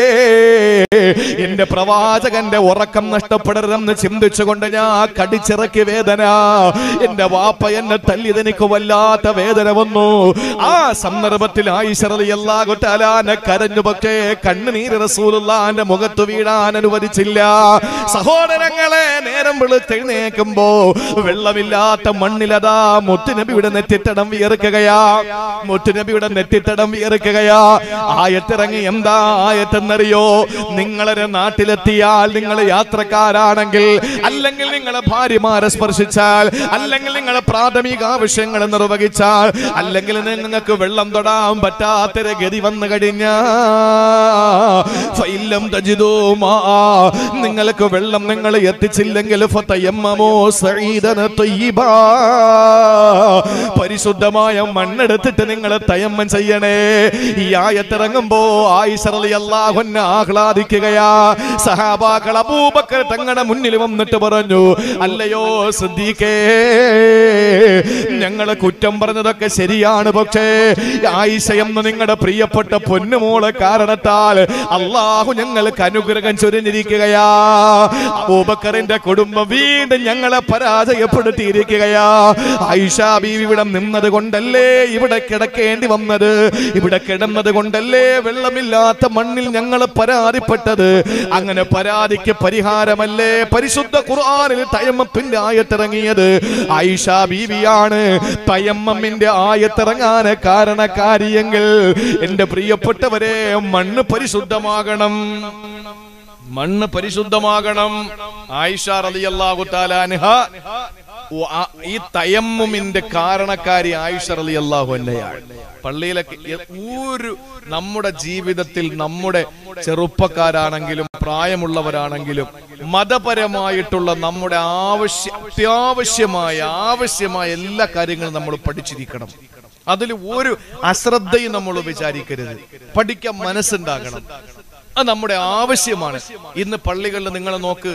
എന്റെ പ്രവാചകന്റെ ഉറക്കം നഷ്ടപ്പെടരുതെന്ന് ചിന്തിച്ചുകൊണ്ട് ഞാൻ കടിച്ചിറക്കി വേദന എന്റെ വാപ്പ എന്നെ തല്ലിയതെനിക്ക് വല്ലാത്ത വേദന വന്നു ആ സന്ദർഭത്തിൽ ആയിഷറിയല്ലാകുട്ടാലാനെ കരഞ്ഞു പക്ഷേ കണ്ണുനീര് റസൂലുള്ളാന്റെ മുഖത്ത് വീഴാൻ അനുവദിച്ചില്ല സഹോദരങ്ങളെ നേരം വെളുത്തെഴുന്നേക്കുമ്പോ വെള്ളമില്ലാത്ത മണ്ണിലതാ മുത്തുനബിയുടെ നെറ്റിത്തടം വിയർക്കുകയാ മുത്തുനബിയുടെ നെറ്റിത്തടം വിയർക്കുകയാ ആയത്തിറങ്ങി എന്താ ആയത്തെന്നറിയോ നിങ്ങളൊരു നാട്ടിലെത്തിയാൽ നിങ്ങൾ യാത്രക്കാരാണെങ്കിൽ അല്ലെങ്കിൽ നിങ്ങളെ ഭാര്യമാരെ സ്പർശിച്ചാൽ അല്ലെങ്കിൽ നിങ്ങളെ പ്രാഥമിക ആവശ്യങ്ങൾ നിർവഹിച്ചാൽ അല്ലെങ്കിൽ നിങ്ങൾക്ക് വെള്ളം തൊടാൻ പറ്റാത്തൊരു ഗതി വന്നു കഴിഞ്ഞാ ഫൈലം തജിദൂ മാ നിങ്ങൾക്ക് വെള്ളം നിങ്ങൾ എത്തിച്ചില്ലെങ്കിൽ ഫതയമ്മമോ സഈദന തയ്യിബാ പരിശുദ്ധമായ മണ്ണെടുത്തിട്ട് നിങ്ങൾ തയമ്മം ചെയ്യണേ ഈ ആയത്തിറങ്ങുമ്പോ ആയിഷ റളിയല്ലാഹു അൻഹ ആഹ്ലാദിക്കുകയാ സഹാബാക്കൾ അബൂബക്കർ തങ്ങളുടെ മുന്നിൽ വന്നിട്ട് പറഞ്ഞു അല്ലയോ സിദ്ദീഖേ ഞങ്ങളെ കുറ്റം പറഞ്ഞതൊക്കെ ശരിയാണ് പക്ഷേ ആയിഷ എന്ന് നിങ്ങളുടെ പ്രിയപ്പെട്ട പൊന്നുമോളെ കാരണത്താൽ അള്ളാഹു ഞങ്ങൾക്ക് അനുഗ്രഹം ചൊരിഞ്ഞിരിക്കുകയാ അബൂബക്കറിന്റെ കുടുംബം വീണ്ടും ഞങ്ങളെ പരാജയപ്പെടുത്തിയിരിക്കുകയാ ആയിഷ ബീവി ഇവിടെ നിന്നത് കൊണ്ടല്ലേ ഇവിടെ കിടക്കേണ്ടി വന്നത് ഇവിടെ കിടന്നത് കൊണ്ടല്ലേ വെള്ളമില്ലാത്ത മണ്ണിൽ ഞങ്ങൾ പരാതിപ്പെട്ടത് അങ്ങനെ പരാതിക്ക് പരിഹാരമല്ലേ പരിശുദ്ധ ഖുർആനിൽ തയമ്മപ്പിന്റെ ആയത്തിറങ്ങിയത് ആയിഷ ബീവിയാണ് തയമ്മമിന്റെ ആയത്തിറങ്ങാൻ കാരണക്കാരിയെങ്കിൽ എന്റെ പ്രിയപ്പെട്ടവരെ മണ്ണ് പരിശുദ്ധമാകണം മണ്ണ് പരിശുദ്ധമാകണം ആയിഷ റളിയല്ലാഹു തആല അൻഹ ഓ, ആ- ഈ തയമ്മുമിന്റെ കാരണക്കാരി ആയിഷ റളിയല്ലാഹു അൻഹയാണ് പള്ളിയിലൊക്കെ എ- ഒരു നമ്മുടെ ജീവിതത്തിൽ നമ്മുടെ ചെറുപ്പക്കാരാണെങ്കിലും പ്രായമുള്ളവരാണെങ്കിലും മതപരമായിട്ടുള്ള നമ്മുടെ ആവശ്യ അത്യാവശ്യമായ ആവശ്യമായ എല്ലാ കാര്യങ്ങളും നമ്മൾ പഠിച്ചിരിക്കണം അതിൽ ഒരു അശ്രദ്ധയും നമ്മൾ വിചാരിക്കരുത് പഠിക്കാൻ മനസ്സുണ്ടാകണം അത് നമ്മുടെ ആവശ്യമാണ് ഇന്ന് പള്ളികളിൽ നിങ്ങൾ നോക്ക്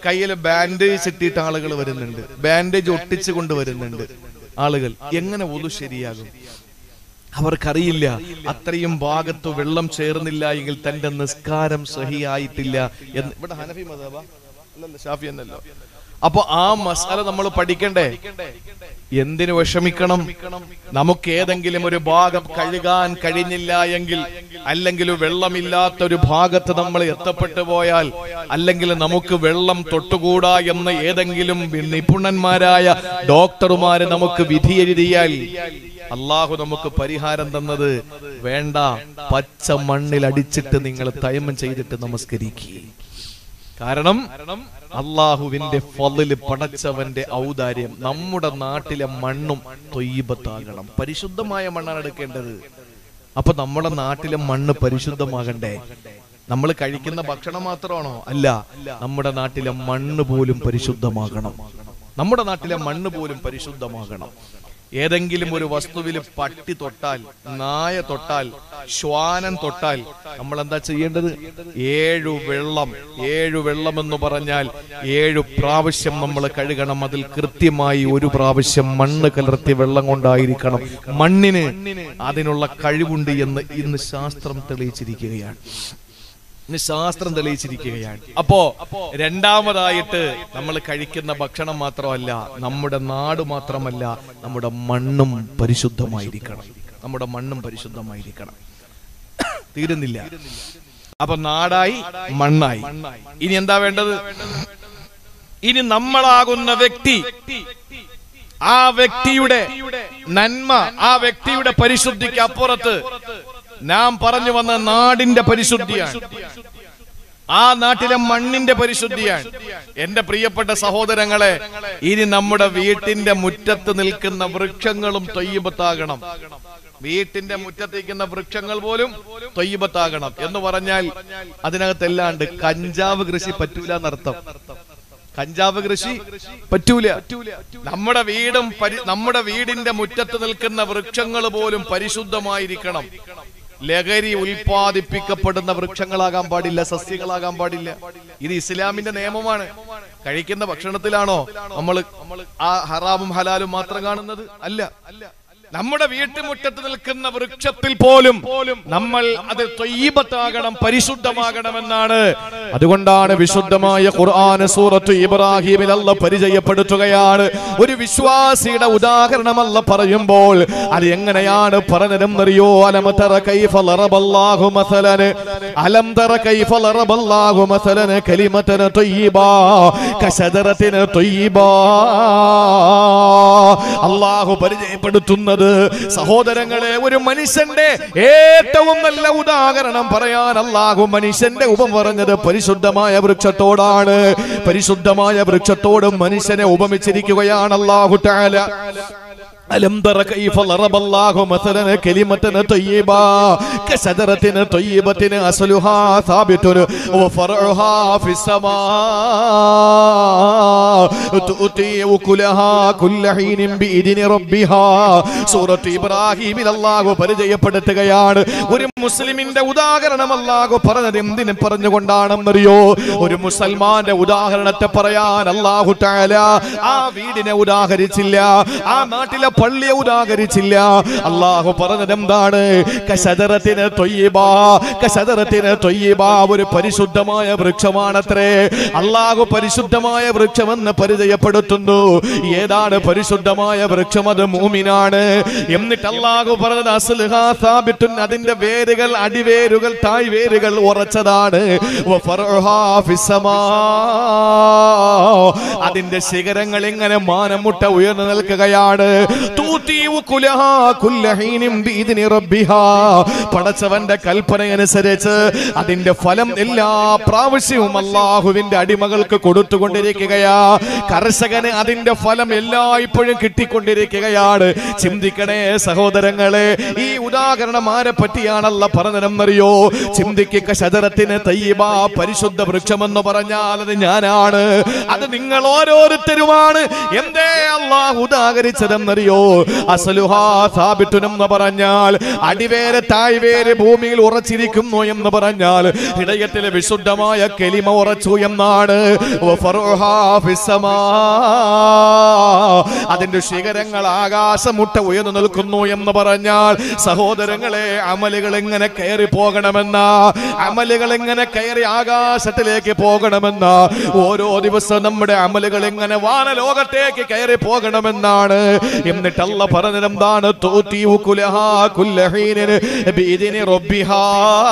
കയ്യിൽ ബാൻഡേജ് ഇട്ടിട്ട് ആളുകൾ വരുന്നുണ്ട് ബാൻഡേജ് ഒട്ടിച്ചു കൊണ്ട് വരുന്നുണ്ട് ആളുകൾ എങ്ങനെ ഒതു ശരിയാകും അവർക്കറിയില്ല അത്രയും ഭാഗത്ത് വെള്ളം ചേർന്നില്ല എങ്കിൽ തന്റെ നിസ്കാരം സഹിയായിട്ടില്ല എന്ന് ഇവിടെ ഹനഫി മതബ അല്ലല്ല ഷാഫി എന്നല്ലോ അപ്പൊ ആ മസാല നമ്മൾ പഠിക്കണ്ടേ എന്തിനു വിഷമിക്കണം നമുക്ക് ഏതെങ്കിലും ഒരു ഭാഗം കഴുകാൻ കഴിഞ്ഞില്ല എങ്കിൽ അല്ലെങ്കിൽ വെള്ളമില്ലാത്ത ഒരു ഭാഗത്ത് നമ്മൾ എത്തപ്പെട്ടു പോയാൽ അല്ലെങ്കിൽ നമുക്ക് വെള്ളം തൊട്ടുകൂടാ എന്ന് ഏതെങ്കിലും നിപുണന്മാരായ ഡോക്ടർമാര് നമുക്ക് വിധി എഴുതിയാൽ അള്ളാഹു നമുക്ക് പരിഹാരം തന്നത് വേണ്ട പച്ച മണ്ണിൽ അടിച്ചിട്ട് നിങ്ങൾ തയമം ചെയ്തിട്ട് നമസ്കരിക്കുക കാരണം അള്ളാഹുവിന്റെ ഫലില് പടച്ചവന്റെ ഔദാര്യം നമ്മുടെ നാട്ടിലെ മണ്ണും തൊയ്യബത്താകണം പരിശുദ്ധമായ മണ്ണാണ് എടുക്കേണ്ടത് അപ്പൊ നമ്മുടെ നാട്ടിലെ മണ്ണ് പരിശുദ്ധമാകണ്ടേ നമ്മൾ കഴിക്കുന്ന ഭക്ഷണം മാത്രമാണോ അല്ല നമ്മുടെ നാട്ടിലെ മണ്ണ് പോലും പരിശുദ്ധമാകണം നമ്മുടെ നാട്ടിലെ മണ്ണ് പോലും പരിശുദ്ധമാകണം ഏതെങ്കിലും ഒരു വസ്തുവിൽ പട്ടി തൊട്ടാൽ നായ തൊട്ടാൽ ശ്വാനം തൊട്ടാൽ നമ്മൾ എന്താ ചെയ്യേണ്ടത് ഏഴു വെള്ളം ഏഴു വെള്ളം എന്ന് പറഞ്ഞാൽ ഏഴു പ്രാവശ്യം നമ്മൾ കഴുകണം അതിൽ കൃത്യമായി ഒരു പ്രാവശ്യം മണ്ണ് കലർത്തി വെള്ളം കൊണ്ടായിരിക്കണം മണ്ണിന് അതിനുള്ള കഴിവുണ്ട് എന്ന് ഇന്ന് ശാസ്ത്രം തെളിയിച്ചിരിക്കുകയാണ് ഇന്ന് ശാസ്ത്രം തെളിയിച്ചിരിക്കുകയാണ് അപ്പോ രണ്ടാമതായിട്ട് നമ്മൾ കഴിക്കുന്ന ഭക്ഷണം മാത്രമല്ല നമ്മുടെ നാട് മാത്രമല്ല നമ്മുടെ മണ്ണും പരിശുദ്ധമായിരിക്കണം നമ്മുടെ മണ്ണും പരിശുദ്ധമായിരിക്കണം തീരുന്നില്ല അപ്പൊ നാടായി മണ്ണായി ഇനി എന്താ വേണ്ടത് ഇനി നമ്മളാകുന്ന വ്യക്തി ആ വ്യക്തിയുടെ നന്മ ആ വ്യക്തിയുടെ പരിശുദ്ധിക്ക് അപ്പുറത്ത് നാം പറഞ്ഞു വന്ന നാടിന്റെ പരിശുദ്ധിയാണ് ആ നാട്ടിലെ മണ്ണിന്റെ പരിശുദ്ധിയാണ് എന്റെ പ്രിയപ്പെട്ട സഹോദരങ്ങളെ ഇനി നമ്മുടെ വീട്ടിന്റെ മുറ്റത്ത് നിൽക്കുന്ന വൃക്ഷങ്ങളും തൊയ്യബത്താകണം വീട്ടിന്റെ മുറ്റത്തേക്കുന്ന വൃക്ഷങ്ങൾ പോലും തൊയ്യബത്താകണം എന്ന് പറഞ്ഞാൽ അതിനകത്തെല്ലാണ്ട് കഞ്ചാവ് കൃഷി പറ്റൂല എന്നർത്ഥം കഞ്ചാവ് കൃഷി പറ്റൂല നമ്മുടെ വീടും പരി- നമ്മുടെ വീടിന്റെ മുറ്റത്ത് നിൽക്കുന്ന വൃക്ഷങ്ങൾ പോലും പരിശുദ്ധമായിരിക്കണം ലഹരി ഉൽപ്പാദിപ്പിക്കപ്പെടുന്ന വൃക്ഷങ്ങളാകാൻ പാടില്ല സസ്യങ്ങളാകാൻ പാടില്ല ഇത് ഇസ്ലാമിന്റെ നിയമമാണ് കഴിക്കുന്ന ഭക്ഷണത്തിലാണോ നമ്മൾ ആ ഹറാമും ഹലാലും മാത്രം കാണുന്നത് അല്ല നമ്മുടെ വീട്ടുമുറ്റത്ത് നിൽക്കുന്ന വൃക്ഷത്തിൽ പോലും നമ്മൾ അത് തൊയ്യബത്താകണം പരിശുദ്ധമാകണമെന്നാണ് അതുകൊണ്ടാണ് വിശുദ്ധമായ ഖുർആൻ സൂറത്ത് ഇബ്രാഹിമിൽ അല്ല പരിചയപ്പെടുത്തുകയാണ് ഒരു വിശ്വാസിയുടെ ഉദാഹരണമല്ല പറയുമ്പോൾ അത് എങ്ങനെയാണ് പറഞ്ഞതെന്നറിയോ അലം തറ കൈഫ ലറബല്ലാഹു മസലൻ അലം തറ കൈഫ ലറബല്ലാഹു മസലൻ കലിമതൻ തൊയ്യിബാ കശദറത്തിൻ തൊയ്യിബാ അള്ളാഹു പരിചയപ്പെടുത്തുന്നത് സഹോദരങ്ങളെ ഒരു മനുഷ്യന്റെ ഏറ്റവും നല്ല ഉദാഹരണം പറയാൻ അള്ളാഹു മനുഷ്യന്റെ ഉപമ പറഞ്ഞത് പരിശുദ്ധമായ വൃക്ഷത്തോടാണ് പരിശുദ്ധമായ വൃക്ഷത്തോട് മനുഷ്യനെ ഉപമിച്ചിരിക്കുകയാണ് അള്ളാഹു താല ألم تر كيف ضرب الله مثلا كلمة طيبة كشجرة طيبة أصلها ثابت وفرعها في السماء تؤتي أكلها كل حين بإذن ربها സൂറത്ത് ഇബ്രാഹിമിൽ അല്ലാഹു പരിചയപ്പെടുത്തുകയാണ് ഒരു മുസ്ലിമിന്റെ ഉദാഹരണം അല്ലാഹു പറഞ്ഞത് എന്തിനു പറഞ്ഞുകൊണ്ടാണെന്നറിയോ ഒരു മുസൽമാന്റെ ഉദാഹരണത്തെ പറയാൻ അല്ലാഹു തആല ആ വീടിനെ ഉദാഹരിച്ചില്ല ആ നാട്ടിലെ പള്ളിയെ ഉദാഹരിച്ചില്ല അള്ളാഹു പറഞ്ഞത് എന്താണ് കശതറത്തിന് തൊയ്യബാ കശതറത്തിന് തൊയ്യബാ ഒരു പരിശുദ്ധമായ വൃക്ഷമാണത്രേ അള്ളാഹു പരിശുദ്ധമായ വൃക്ഷമെന്ന് പരിചയപ്പെടുത്തുന്നു ഏതാണ് പരിശുദ്ധമായ വൃക്ഷം അത് മൂമിനാണ് എന്നിട്ട് അള്ളാഹു പറഞ്ഞത് അസ്ലുഹാ സാബിത്തുൻ അതിന്റെ വേരുകൾ അടിവേരുകൾ താഴ്വേരുകൾ ഉറച്ചതാണ് വഫറുഹാ ഫിസ്സമാ. അതിന്റെ ശിഖരങ്ങൾ ഇങ്ങനെ മാനമുട്ട ഉയർന്നു നിൽക്കുകയാണ് തൂത്തീവു കുലഹാ കുല്ലഹീനിം ബിഇദ്നി റബ്ബിഹാ. പടച്ചവന്റെ കൽപ്പനയനുസരിച്ച് അതിന്റെ ഫലം എല്ലാ പ്രാവശ്യവും അള്ളാഹുവിന്റെ അടിമകൾക്ക് കൊടുത്തുകൊണ്ടിരിക്കുകയാ കർഷകന് അതിന്റെ ഫലം എല്ലായ്പ്പോഴും കിട്ടിക്കൊണ്ടിരിക്കുകയാണ് ചിന്തിക്കണേ സഹോദരങ്ങളെ ഈ ഉദാഹരണം ആരെ പറ്റിയാണല്ല പറഞ്ഞതെന്നറിയോ ചിന്തിക്കുക ശതരത്തിന് തയ്യബ പരിശുദ്ധ വൃക്ഷമെന്ന് പറഞ്ഞാൽ അത് ഞാനാണ് അത് നിങ്ങൾ ഓരോരുത്തരുമാണ് എന്തേ അള്ളാഹു ഉദാഹരിച്ചതെന്നറിയോ എന്താണെന്നറിയോ അസലുഹാ സാബിത്തുൻ എന്ന് പറഞ്ഞാൽ അടിവേര് തായ്വേര് ഭൂമിയിൽ ഉറച്ചിരിക്കുന്നു എന്ന് പറഞ്ഞാൽ ഹൃദയത്തിലെ വിശുദ്ധമായ കെലിമ ഉറച്ചു എന്നാണ് വഫറുഹാ ഫിസ്സമാ. അതിന്റെ ശിഖരങ്ങൾ ആകാശമുട്ട ഉയർന്നു നിൽക്കുന്നു എന്ന് പറഞ്ഞാൽ സഹോദരങ്ങളെ അമലുകൾ എങ്ങനെ കയറി പോകണമെന്ന അമലുകൾ എങ്ങനെ കയറി ആകാശത്തിലേക്ക് പോകണമെന്ന ഓരോ ദിവസവും നമ്മുടെ അമലുകൾ എങ്ങനെ വാനലോകത്തേക്ക് കയറി പോകണമെന്നാണ് എന്നിട്ടല്ല പറഞ്ഞതെന്താണ് തൂത്തിയു കുലഹാ കുല്ലഹീനിന് ബീദിനി റബ്ബിഹാ.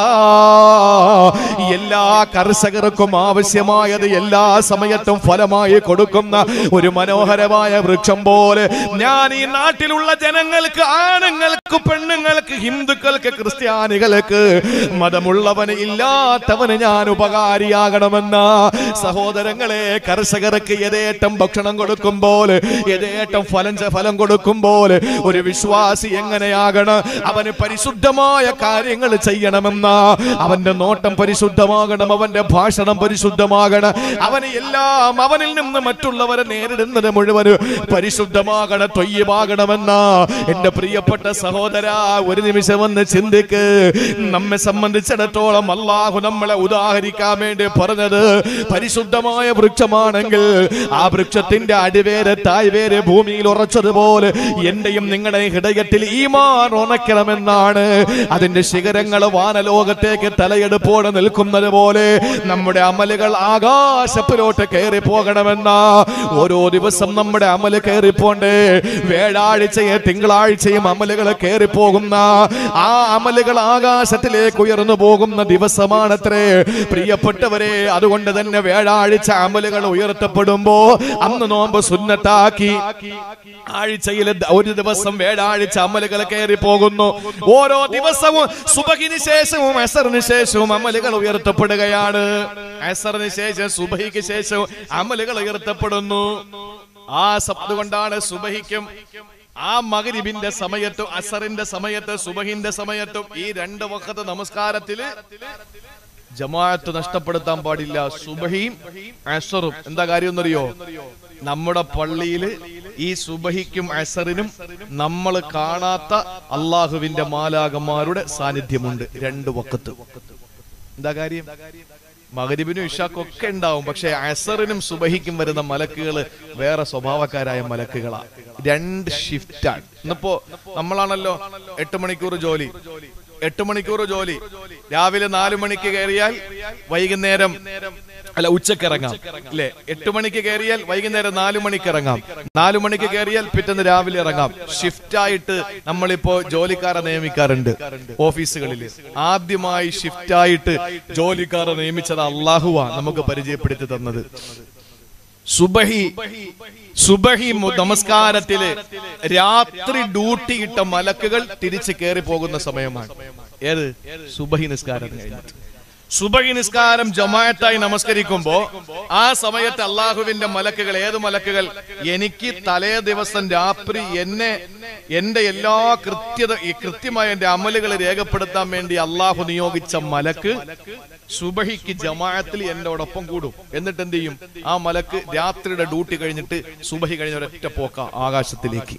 എല്ലാ കർഷകർക്കും ആവശ്യമായത് എല്ലാ സമയത്തും ഫലമായി കൊടുക്കുന്ന ഒരു മനോഹരമായ വൃക്ഷം പോലെ ഞാൻ ഈ നാട്ടിലുള്ള ജനങ്ങൾക്ക് ആണുങ്ങൾക്ക് പെണ്ണുങ്ങൾക്ക് ഹിന്ദുക്കൾക്ക് ക്രിസ്ത്യാനികൾക്ക് മതമുള്ളവന് ഇല്ലാത്തവന് ഞാൻ ഉപകാരിയാകണമെന്ന സഹോദരങ്ങളെ കർഷകർക്ക് യഥേട്ടം ഭക്ഷണം കൊടുക്കുമ്പോൾ യഥേട്ടം ഫലം ച- ഫലം കൊടുക്കുമ്പോൾ ഒരു വിശ്വാസി എങ്ങനെയാകണം അവന് പരിശുദ്ധമായ കാര്യങ്ങൾ ചെയ്യണമെന്ന അവന്റെ നോട്ടം പരിശുദ്ധമാകണം അവന്റെ ഭാഷണം പരിശുദ്ധമാകണം അവന് എല്ലാം അവനിൽ നിന്ന് മറ്റുള്ളവരെ നേരിടുന്നത് മുഴുവൻ പരിശുദ്ധമാകണം തൊയ്യമാകണമെന്ന എന്റെ പ്രിയപ്പെട്ട സഹോദര ഒരു നിമിഷം ഒന്ന് ചിന്തിക്ക് നമ്മെ സംബന്ധിച്ചിടത്തോളം അള്ളാഹു നമ്മളെ ഉദാഹരിക്കാൻ വേണ്ടി പറഞ്ഞത് പരിശുദ്ധമായ വൃക്ഷമാണെങ്കിൽ ആ വൃക്ഷത്തിന്റെ അടിവേര് തായ്വേര് ഭൂമിയിൽ ഉറച്ചതുപോലെ എന്റെയും നിങ്ങളുടെ ഹൃദയത്തിൽ ഈമാൻ ഉണക്കണമെന്നാണ് അതിന്റെ ശിഖരങ്ങൾ വാനലോകത്തേക്ക് തലയെടുപ്പോടെ നിൽക്കുന്നത് പോലെ നമ്മുടെ അമലുകൾ ആകാശത്തിലോട്ട് കയറി പോകണമെന്ന ഓരോ ദിവസം നമ്മുടെ അമല് കയറിപ്പോണ്ടേ വ്യാഴാഴ്ചയെ തിങ്കളാഴ്ചയും അമലുകൾ കയറി പോകുന്ന ആ അമലുകൾ ആകാശത്തിലേക്ക് ഉയർന്നു പോകുന്ന ദിവസമാണത്രേ പ്രിയപ്പെട്ടവരെ അതുകൊണ്ട് തന്നെ വ്യാഴാഴ്ച അമലുകൾ ഉയർത്തപ്പെടുമ്പോ അന്ന് നോമ്പ് സുന്നത്താക്കി ആഴ്ചയിൽ ഒരു ദിവസം വ്യാഴാഴ്ച അമലുകൾ കയറി പോകുന്നു ഓരോ ദിവസവും സുബഹിന് ശേഷവും അസറിന് ശേഷവും അമലുകൾ ഉയർത്തപ്പെടുകയാണ് അസറിന് ശേഷം സുബഹിക്ക് ശേഷവും അമലുകൾ ഉയർത്തപ്പെടുന്നു ആ സ- അതുകൊണ്ടാണ് സുബഹിക്കും ആ മകരിബിന്റെ സമയത്തും അസറിന്റെ സമയത്ത് സുബഹിന്റെ സമയത്തും ഈ രണ്ട് വക്കത്ത് നമസ്കാരത്തില് ജമാഅത്ത് നഷ്ടപ്പെടുത്താൻ പാടില്ല സുബഹിയും അസറും എന്താ കാര്യം എന്നറിയോ നമ്മുടെ പള്ളിയിൽ ഈ സുബഹിക്കും അസറിനും നമ്മൾ കാണാത്ത അള്ളാഹുവിന്റെ മാലാകന്മാരുടെ സാന്നിധ്യമുണ്ട് രണ്ട് വക്കത്ത് എന്താ കാര്യം മകരിബിനും ഇഷാക്കും ഒക്കെ ഉണ്ടാവും പക്ഷെ അസറിനും സുബഹിക്കും വരുന്ന മലക്കുകൾ വേറെ സ്വഭാവക്കാരായ മലക്കുകളാ രണ്ട് ഷിഫ്റ്റാണ് ഇന്നിപ്പോ നമ്മളാണല്ലോ എട്ട് മണിക്കൂർ ജോലി എട്ട് മണിക്കൂർ ജോലി രാവിലെ നാലു മണിക്ക് കയറിയാൽ വൈകുന്നേരം അല്ല ഉച്ചക്ക് ഇറങ്ങാം അല്ലെ എട്ട് മണിക്ക് കയറിയാൽ വൈകുന്നേരം നാലു മണിക്ക് ഇറങ്ങാം നാലു മണിക്ക് കയറിയാൽ പിറ്റേന്ന് രാവിലെ ഇറങ്ങാം ഷിഫ്റ്റ് ആയിട്ട് നമ്മളിപ്പോ ജോലിക്കാരെ നിയമിക്കാറുണ്ട് ഓഫീസുകളിൽ ആദ്യമായി ഷിഫ്റ്റ് ആയിട്ട് ജോലിക്കാരെ നിയമിച്ചത് അള്ളാഹുവാ നമുക്ക് പരിചയപ്പെടുത്തി തന്നത് സുബഹി സുബഹി മു- നമസ്കാരത്തില് രാത്രി ഡ്യൂട്ടി ഇട്ട മലക്കുകൾ തിരിച്ച് കയറി പോകുന്ന സമയമാണ് ഏത് സുബഹി നിസ്കാരം കഴിഞ്ഞിട്ട് സുബഹി നിസ്കാരം ജമാഅത്തായി നമസ്കരിക്കുമ്പോ ആ സമയത്ത് അള്ളാഹുവിന്റെ മലക്കുകൾ ഏത് മലക്കുകൾ എനിക്ക് തലേ ദിവസം രാത്രി എന്നെ എന്റെ എല്ലാ കൃത്യത ഈ കൃത്യമായ എന്റെ അമലുകൾ രേഖപ്പെടുത്താൻ വേണ്ടി അള്ളാഹു നിയോഗിച്ച മലക്ക് സുബഹിക്ക് ജമാഅത്തിൽ എന്നോടൊപ്പം കൂടും എന്നിട്ട് എന്ത് ചെയ്യും ആ മലക്ക് രാത്രിയുടെ ഡ്യൂട്ടി കഴിഞ്ഞിട്ട് സുബഹി കഴിഞ്ഞ ഒരൊറ്റ പോക്ക ആകാശത്തിലേക്ക്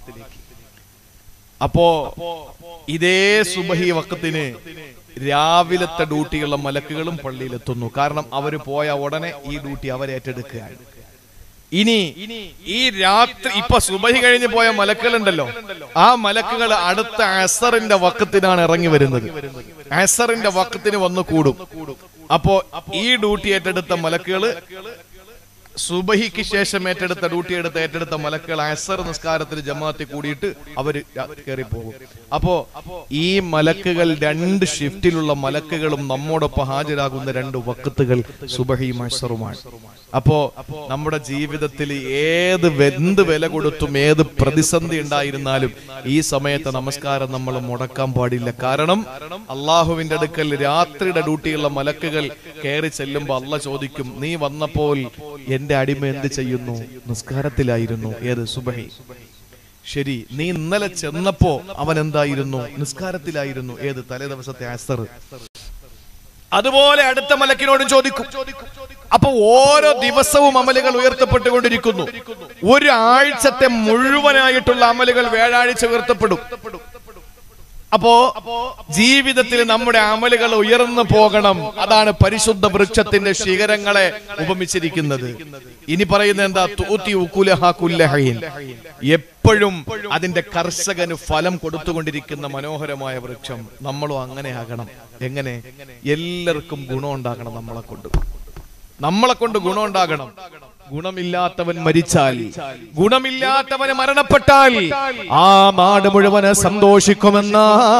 അപ്പോ ഇതേ സുബഹി വക്കത്തിന് രാവിലത്തെ ഡ്യൂട്ടിയുള്ള മലക്കുകളും പള്ളിയിലെത്തുന്നു കാരണം അവര് പോയ ഉടനെ ഈ ഡ്യൂട്ടി അവരേറ്റെടുക്കുകയാണ് ഇനി ഈ രാത്രി ഇപ്പൊ സുബഹി കഴിഞ്ഞ് പോയ മലക്കുകളുണ്ടല്ലോ ആ മലക്കുകൾ അടുത്ത അസറിന്റെ വക്കത്തിനാണ് ഇറങ്ങി വരുന്നത് അസറിന്റെ വക്കത്തിന് വന്ന് കൂടും അപ്പോ ഈ ഡ്യൂട്ടി ഏറ്റെടുത്ത മലക്കുകള് സുബഹിക്ക് ശേഷം ഏറ്റെടുത്ത ഡ്യൂട്ടി എടുത്ത് ഏറ്റെടുത്ത മലക്കുകൾ അസർ നിസ്കാരത്തിൽ ജമാഅത്തിൽ കൂടിയിട്ട് അവര് കയറി പോകും അപ്പോ ഈ മലക്കുകൾ രണ്ട് ഷിഫ്റ്റിലുള്ള മലക്കുകളും നമ്മോടൊപ്പം ഹാജരാകുന്ന രണ്ട് വക്കത്തുകൾ സുബഹിയും അസറുമാണ് അപ്പോ നമ്മുടെ ജീവിതത്തിൽ ഏത് വെ- എന്ത് വില കൊടുത്തും ഏത് പ്രതിസന്ധി ഉണ്ടായിരുന്നാലും ഈ സമയത്ത് നമസ്കാരം നമ്മൾ മുടക്കാൻ പാടില്ല കാരണം അള്ളാഹുവിന്റെ അടുക്കൽ രാത്രിയുടെ ഡ്യൂട്ടിയുള്ള മലക്കുകൾ കയറി ചെല്ലുമ്പോ അല്ല ചോദിക്കും നീ വന്നപ്പോൾ എന്റെ അടിമ എന്ത് ചെയ്യുന്നു നിസ്കാരത്തിലായിരുന്നു ഏത് സുബഹി ശരി നീ ഇന്നലെ ചെന്നപ്പോ അവൻ എന്തായിരുന്നു നിസ്കാരത്തിലായിരുന്നു ഏത് തലേ ദിവസത്തെ അസർ അതുപോലെ അടുത്ത മലക്കിനോടും ചോദിക്കും അപ്പൊ ഓരോ ദിവസവും അമലുകൾ ഉയർത്തപ്പെട്ടുകൊണ്ടിരിക്കുന്നു ഒരു ആഴ്ചത്തെ മുഴുവനായിട്ടുള്ള അമലുകൾ വ്യാഴാഴ്ച ഉയർത്തപ്പെടും അപ്പോ ജീവിതത്തിൽ നമ്മുടെ അമലുകൾ ഉയർന്നു പോകണം അതാണ് പരിശുദ്ധ വൃക്ഷത്തിന്റെ ശിഖരങ്ങളെ ഉപമിച്ചിരിക്കുന്നത് ഇനി പറയുന്നത് എന്താ തൂത്തി ഉക്കുലഹ കുല്ലഹയിൻ എപ്പോഴും അതിന്റെ കർഷകന് ഫലം കൊടുത്തുകൊണ്ടിരിക്കുന്ന മനോഹരമായ വൃക്ഷം നമ്മളും അങ്ങനെ ആകണം എങ്ങനെ എല്ലാവർക്കും ഗുണം ഉണ്ടാകണം നമ്മളെ കൊണ്ട് നമ്മളെ കൊണ്ട് ഗുണം ഉണ്ടാകണം ഗുണമില്ലാത്തവൻ മരിച്ചാൽ ഗുണമില്ലാത്തവന് മരണപ്പെട്ടാൽ ആ നാട് മുഴുവന് സന്തോഷിക്കുമെന്ന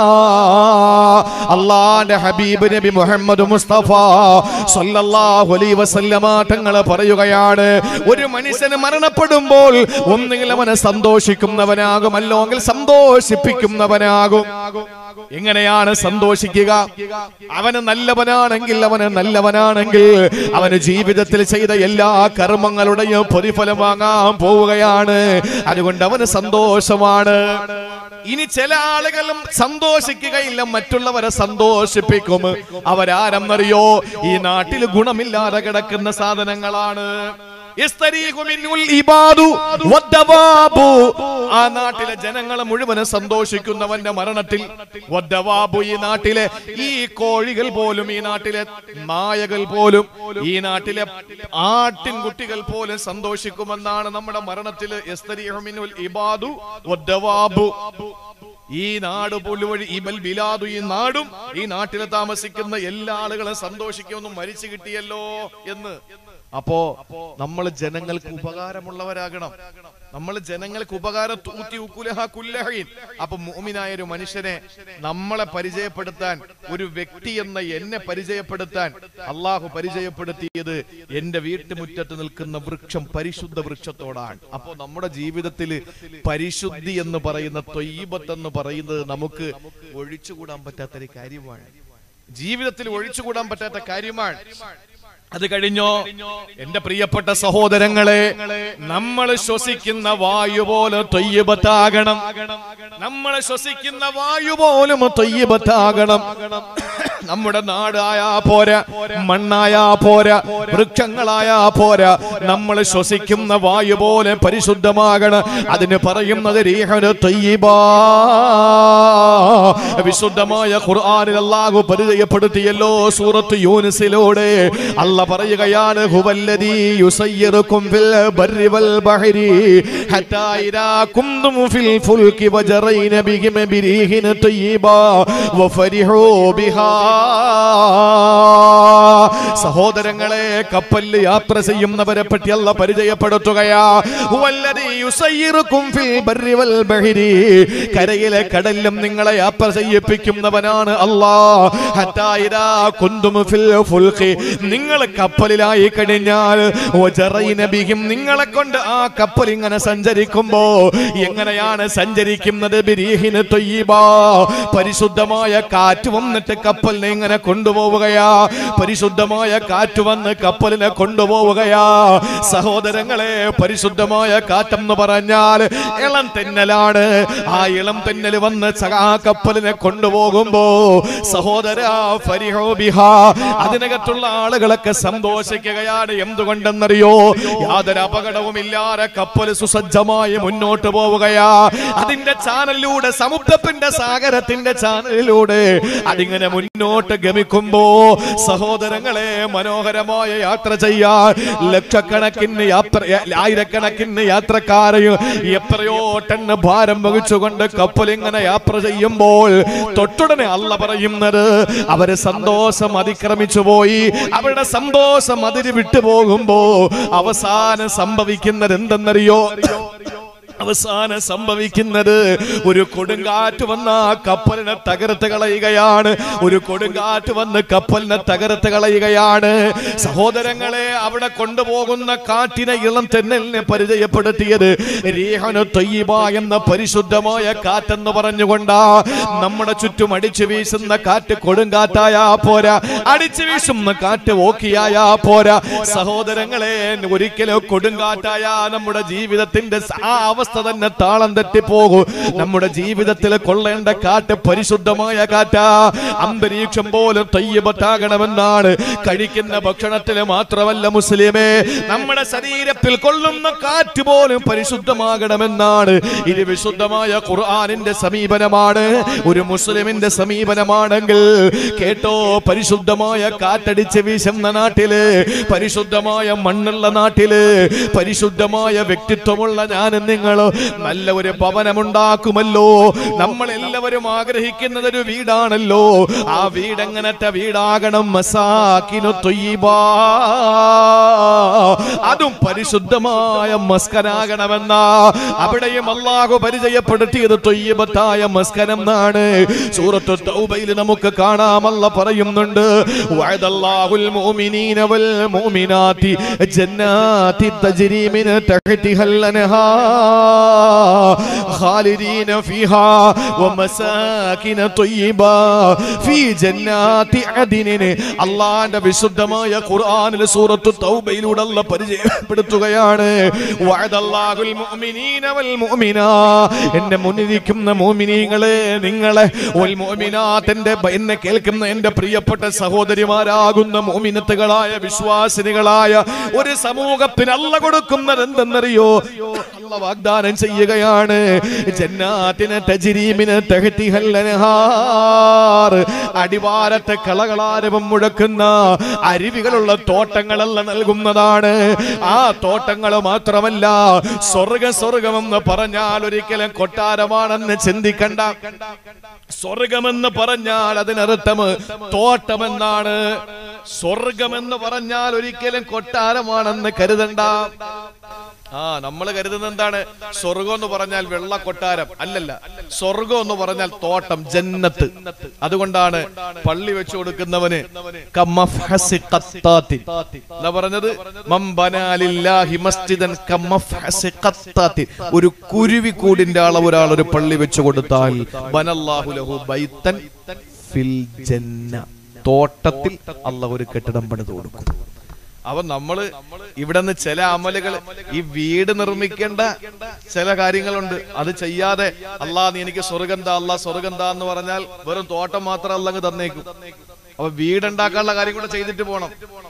അള്ളാന്റെ ഹബീബ് നബി മുഹമ്മദ് മുസ്തഫ സല്ലല്ലാഹു അലൈഹി വസല്ലമ തങ്ങൾ പറയുകയാണ് ഒരു മനുഷ്യന് മരണപ്പെടുമ്പോൾ ഒന്നുകിൽ അവന് സന്തോഷിക്കുന്നവനാകും അല്ലെങ്കിൽ സന്തോഷിപ്പിക്കുന്നവനാകും എങ്ങനെയാണ് സന്തോഷിക്കുക അവന് നല്ലവനാണെങ്കിൽ അവന് നല്ലവനാണെങ്കിൽ അവന് ജീവിതത്തിൽ ചെയ്ത എല്ലാ കർമ്മങ്ങളുടെയും പ്രതിഫലം വാങ്ങാൻ പോവുകയാണ് അതുകൊണ്ട് അവന് സന്തോഷമാണ് ഇനി ചില ആളുകളും സന്തോഷിക്കുകയില്ല മറ്റുള്ളവരെ സന്തോഷിപ്പിക്കും അവരാരെന്നറിയോ ഈ നാട്ടിൽ ഗുണമില്ലാതെ കിടക്കുന്ന സാധനങ്ങളാണ് യസ്തരീഹു മിന്നുൽ ഇബാദു വദ്ദവാബു. ആ നാട്ടിലെ ജനങ്ങളെ മുഴുവനും സന്തോഷിക്കുന്നവന്റെ മരണത്തിൽ വദ്ദവാബു ഈ നാട്ടിലെ ഈ കോഴികൾ പോലും ഈ നാട്ടിലെ നായകൾ പോലും ഈ നാട്ടിലെ ആട്ടിൻകുട്ടികൾ പോലും സന്തോഷിക്കുമെന്നാണ് നമ്മുടെ മരണത്തിൽ യസ്തരീഹു മിന്നുൽ ഇബാദു വദ്ദവാബു. ഈ നാട് പുല്ലുവഴി ഈ ബൽ ബിലാദു ഈ നാടും ഈ നാട്ടിൽ താമസിക്കുന്ന എല്ലാ ആളുകളും സന്തോഷിക്കുമെന്നും മരിച്ചു കിട്ടിയല്ലോ എന്ന് അപ്പോ നമ്മൾ ജനങ്ങൾക്ക് ഉപകാരമുള്ളവരാകണം നമ്മൾ ജനങ്ങൾക്ക് ഉപകാരം തൂത്തി ഉക്കുലഹ കുല്ലഹീൻ അപ്പൊ മോമിനായ ഒരു മനുഷ്യനെ നമ്മളെ പരിചയപ്പെടുത്താൻ ഒരു വ്യക്തി എന്ന എന്നെ പരിചയപ്പെടുത്താൻ അള്ളാഹു പരിചയപ്പെടുത്തിയത് എന്റെ വീട്ടുമുറ്റത്ത് നിൽക്കുന്ന വൃക്ഷം പരിശുദ്ധ വൃക്ഷത്തോടാണ് അപ്പോ നമ്മുടെ ജീവിതത്തിൽ പരിശുദ്ധി എന്ന് പറയുന്ന തൊയ്യബത്ത് എന്ന് പറയുന്നത് നമുക്ക് ഒഴിച്ചുകൂടാൻ പറ്റാത്തൊരു കാര്യമാണ് ജീവിതത്തിൽ ഒഴിച്ചുകൂടാൻ പറ്റാത്ത കാര്യമാണ് അത് കഴിഞ്ഞോ എന്റെ പ്രിയപ്പെട്ട സഹോദരങ്ങളെ നമ്മൾ ശ്വസിക്കുന്ന വായു പോലെ തൊയ്യബത്താകണം നമ്മൾ ശ്വസിക്കുന്ന വായു പോലും തൊയ്യബത്താകണം നമ്മുടെ നാടായാ പോരാ മണ്ണായാ പോരാ വൃക്ഷങ്ങളായാ പോരാ നമ്മൾ ശ്വസിക്കുന്ന വായു പോലെ പരിശുദ്ധമാകണം അതിന് പറയുന്നത് റീഹന് തൊയ്യബാ വിശുദ്ധമായ ഖുർആനിൽ അല്ലാഹു പരിചയപ്പെടുത്തിയല്ലോ സൂറത്ത് യൂനിസിലൂടെ അല്ല പറയുകയാണ് ഹുവല്ലദീ യുസയ്യിറുക്കും ഫിൽ ബർരി വൽ ബഹരി ഹത്താ ഇദാ കുന്തും ഫിൽ ഫുൽകി വജറൈന ബിഹിം ബിരീഹിൻ തയ്യിബാ വഫരിഹൂ ബിഹാ സഹോദരങ്ങളെ കപ്പലിൽ യാത്ര ചെയ്യുന്നവരെ പറ്റി അല്ല പരിചയപ്പെടുത്തുകയാ ഹുവല്ലദീ യുസയ്യിറുക്കും ഫിൽ ബർരി വൽ ബഹരി കരയിലെ കടലിലും നിങ്ങളെ യാത്ര ചെയ്യിപ്പിക്കുന്നവനാണ് അല്ലാ ഹത്താ ഇദാ കുന്തും ഫിൽ ഫുൽഖി നിങ്ങൾ കപ്പലിലായി കഴിഞ്ഞാൽ വജറൈന ബിഹിം നിങ്ങളെ കൊണ്ട് ആ കപ്പൽ ഇങ്ങനെ സഞ്ചരിക്കുമ്പോ എങ്ങനെയാണ് സഞ്ചരിക്കുന്നത് ബിരീഹിന് തൊയ്യബാ പരിശുദ്ധമായ കാറ്റ് വന്നിട്ട് കപ്പലിനെ ഇങ്ങനെ കൊണ്ടുപോവുകയാ പരിശുദ്ധമായ കാറ്റ് വന്ന് കപ്പലിനെ കൊണ്ടുപോവുകയാ സഹോദരങ്ങളെ പരിശുദ്ധമായ കാറ്റെന്ന് പറഞ്ഞാൽ ഇളം തെന്നലാണ് ആ ഇളം തെന്നൽ വന്ന് സ- ആ കപ്പലിനെ കൊണ്ടുപോകുമ്പോ സഹോദര ഫരിഹോ ബിഹാ അതിനകത്തുള്ള ആളുകളൊക്കെ സന്തോഷിക്കുകയാണ് എന്തുകൊണ്ടെന്നറിയോ യാതൊരു അപകടവുമില്ലാതെ കപ്പൽ സുസജ്ജമായി മുന്നോട്ട് പോവുകയാ അതിന്റെ ചാനലിലൂടെ സമുദ്രത്തിന്റെ സാഗരത്തിന്റെ ചാനലിലൂടെ അതിങ്ങനെ മുന്നോട്ട് ഗമിക്കുമ്പോ സഹോദരങ്ങളെ മനോഹരമായ യാത്ര ചെയ്യാൻ ലക്ഷക്കണക്കിന് യാത്ര ആയിരക്കണക്കിന് യാത്രക്കാരെയും എത്രയോ ടണ്ണ് ഭാരം വഹിച്ചുകൊണ്ട് കപ്പൽ ഇങ്ങനെ യാത്ര ചെയ്യുമ്പോൾ തൊട്ടുടനെ അല്ല പറയുന്നത് അവര് സന്തോഷം അതിക്രമിച്ചു പോയി അവരുടെ സന്തോഷം അതിര് വിട്ടുപോകുമ്പോ അവസാനം സംഭവിക്കുന്നത് എന്തെന്നറിയോ അവസാനം സംഭവിക്കുന്നത് ഒരു കൊടുങ്കാറ്റ് വന്ന ആ കപ്പലിനെ തകർത്ത് കളയുകയാണ് ഒരു കൊടുങ്കാറ്റ് വന്ന് കപ്പലിനെ തകർത്ത് കളയുകയാണ് സഹോദരങ്ങളെ അവിടെ കൊണ്ടുപോകുന്ന കാറ്റിനെ ഇളം തെന്നലിനെ പരിചയപ്പെടുത്തിയത് റീഹനു തൊയ്യബ എന്ന പരിശുദ്ധമായ കാറ്റെന്ന് പറഞ്ഞുകൊണ്ടാ നമ്മുടെ ചുറ്റും അടിച്ചു വീശുന്ന കാറ്റ് കൊടുങ്കാറ്റായാ പോരാ അടിച്ചു വീശുന്ന കാറ്റ് ഓക്കിയായാ പോരാ സഹോദരങ്ങളെ ഒരിക്കലും കൊടുങ്കാറ്റായ നമ്മുടെ ജീവിതത്തിന്റെ സ- ആ അവസ്ഥ അവസ്ഥ തന്നെ താളം തെറ്റിപ്പോകും നമ്മുടെ ജീവിതത്തിൽ കൊള്ളേണ്ട കാറ്റ് പരിശുദ്ധമായ കാറ്റാ അന്തരീക്ഷം പോലും തയ്യബത്താകണമെന്നാണ് കഴിക്കുന്ന ഭക്ഷണത്തിൽ മാത്രമല്ല മുസ്ലിമേ നമ്മുടെ ശരീരത്തിൽ കൊള്ളുന്ന കാറ്റ് പോലും പരിശുദ്ധമാകണമെന്നാണ് ഇത് വിശുദ്ധമായ ഖുർആാനിന്റെ സമീപനമാണ് ഒരു മുസ്ലിമിന്റെ സമീപനമാണെങ്കിൽ കേട്ടോ പരിശുദ്ധമായ കാറ്റടിച്ച് വീശുന്ന നാട്ടില് പരിശുദ്ധമായ മണ്ണുള്ള നാട്ടില് പരിശുദ്ധമായ വ്യക്തിത്വമുള്ള ഞാനും നിങ്ങള് നല്ല ഒരു ഭവനമുണ്ടാക്കുമല്ലോ നമ്മൾ എല്ലാവരും ആഗ്രഹിക്കുന്നത് ഒരു വീടാണല്ലോ ആ വീട് എങ്ങനത്തെ വീടാകണം മസാക്കിനു തൊയ്യബാ അതും പരിശുദ്ധമായ മസ്കനാകണമെന്ന അവിടെയും അള്ളാഹു പരിചയപ്പെടുത്തിയത് തൊയ്യബത്തായ മസ്കനം എന്നാണ് സൂറത്തു തൗബയിൽ നമുക്ക് കാണാമല്ല പറയുന്നുണ്ട് വഅദല്ലാഹുൽ മുഅ്മിനീന വൽ മുഅ്മിനാത്തി ജന്നാത്തി തജ്രി മിൻ തഹ്തിഹൽ അൻഹാർ ഖാലിദീന ഫീഹാ വമസാകിന ത്വയ്യിബാ ഫീ ജന്നാത്തി അദിനിൻ അള്ളാഹുവിന്റെ വിശുദ്ധമായ ഖുർആനിൽ സൂറത്തു തൗബയിലൂടെ അല്ലാഹ് പരിചയപ്പെടുത്തുകയാണ് വഅദല്ലാഹുൽ മുഅ്മിനീന വൽ മുഅ്മിനാ എന്റെ മുന്നിരിക്കുന്ന മുഅ്മിനീങ്ങളെ നിങ്ങളെ വൽ മുഅ്മിനാത്തിന്റെ എന്നെ കേൾക്കുന്ന എന്റെ പ്രിയപ്പെട്ട സഹോദരിമാരാകുന്ന മുഅ്മിനത്തുകളായ വിശ്വാസിനികളായ ഒരു സമൂഹത്തിന് അല്ല കൊടുക്കുന്നത് എന്തെന്നറിയോ അല്ല വാഗ്ദാനം ചെയ്യുകയാണ് ജന്നാത്തിനെ തജ്രീമിന് തഹ്തിഹൽ അൻഹാർ അടിവാരത്തെ കളകളാരവം മുഴക്കുന്ന അരുവികളുള്ള തോട്ടങ്ങളല്ല നൽകുന്നതാണ് ആ തോട്ടങ്ങൾ മാത്രമല്ല സ്വർഗ സ്വർഗമെന്ന് പറഞ്ഞാൽ ഒരിക്കലും കൊട്ടാരമാണെന്ന് ചിന്തിക്കണ്ട സ്വർഗമെന്ന് പറഞ്ഞാൽ അതിനർത്ഥം തോട്ടമെന്നാണ് സ്വർഗമെന്ന് പറഞ്ഞാൽ ഒരിക്കലും കൊട്ടാരമാണെന്ന് കരുതണ്ട ആ നമ്മൾ കരുതുന്നത് എന്താണ് സ്വർഗം എന്ന് പറഞ്ഞാൽ വെള്ള കൊട്ടാരം അല്ലല്ല സ്വർഗം എന്ന് പറഞ്ഞാൽ തോട്ടം ജന്നത്ത് അതുകൊണ്ടാണ് പള്ളി വെച്ചു കൊടുക്കുന്നവന് കമഫ്ഹസി ഖത്താത്തിൻ. എന്താ പറഞ്ഞത് മംബനാലില്ലാഹി മസ്ജിദൻ കമഫ്ഹസി ഖത്താത്തിൻ. ഒരു കുരുവിക്കൂടിന്റെ അളവ് ഒരാൾ ഒരു പള്ളി വെച്ചു കൊടുത്താൽ ബനല്ലാഹു ലഹു ബൈത്തൻ ഫിൽ ജന്ന തോട്ടത്തിൽ അള്ളാഹ് ഒരു കെട്ടിടം പണിത് കൊടുക്കും അപ്പൊ നമ്മള് ഇവിടെ നിന്ന് ചില അമലുകൾ ഈ വീട് നിർമ്മിക്കേണ്ട ചില കാര്യങ്ങളുണ്ട് അത് ചെയ്യാതെ അല്ലാ നീ എനിക്ക് സ്വർഗം താ അല്ലാ സ്വർഗം താ എന്ന് പറഞ്ഞാൽ വെറും തോട്ടം മാത്രം അല്ലങ്ങ് തന്നേക്കും അപ്പൊ വീടുണ്ടാക്കാനുള്ള കാര്യം കൂടെ ചെയ്തിട്ട് പോണം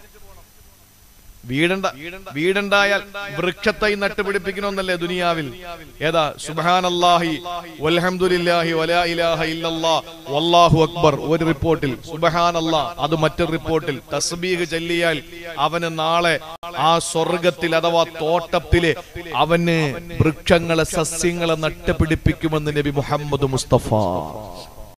വീടുണ്ട വീടുണ്ടായാൽ വൃക്ഷത്തൈ നട്ടുപിടിപ്പിക്കണമെന്നല്ലേ ദുനിയാവിൽ ഏതാ സുബഹാനല്ലാഹി വൽഹംദുലില്ലാഹി വലാ ഇലാഹ ഇല്ലല്ലാ വല്ലാഹു അക്ബർ ഒരു റിപ്പോർട്ടിൽ സുബഹാനല്ലാ അത് മറ്റൊരു റിപ്പോർട്ടിൽ തസ്ബീഹ് ചൊല്ലിയാൽ അവന് നാളെ ആ സ്വർഗത്തിൽ അഥവാ തോട്ടത്തില് അവന് വൃക്ഷങ്ങളെ സസ്യങ്ങളെ നട്ടുപിടിപ്പിക്കുമെന്ന് നബി മുഹമ്മദ് മുസ്തഫ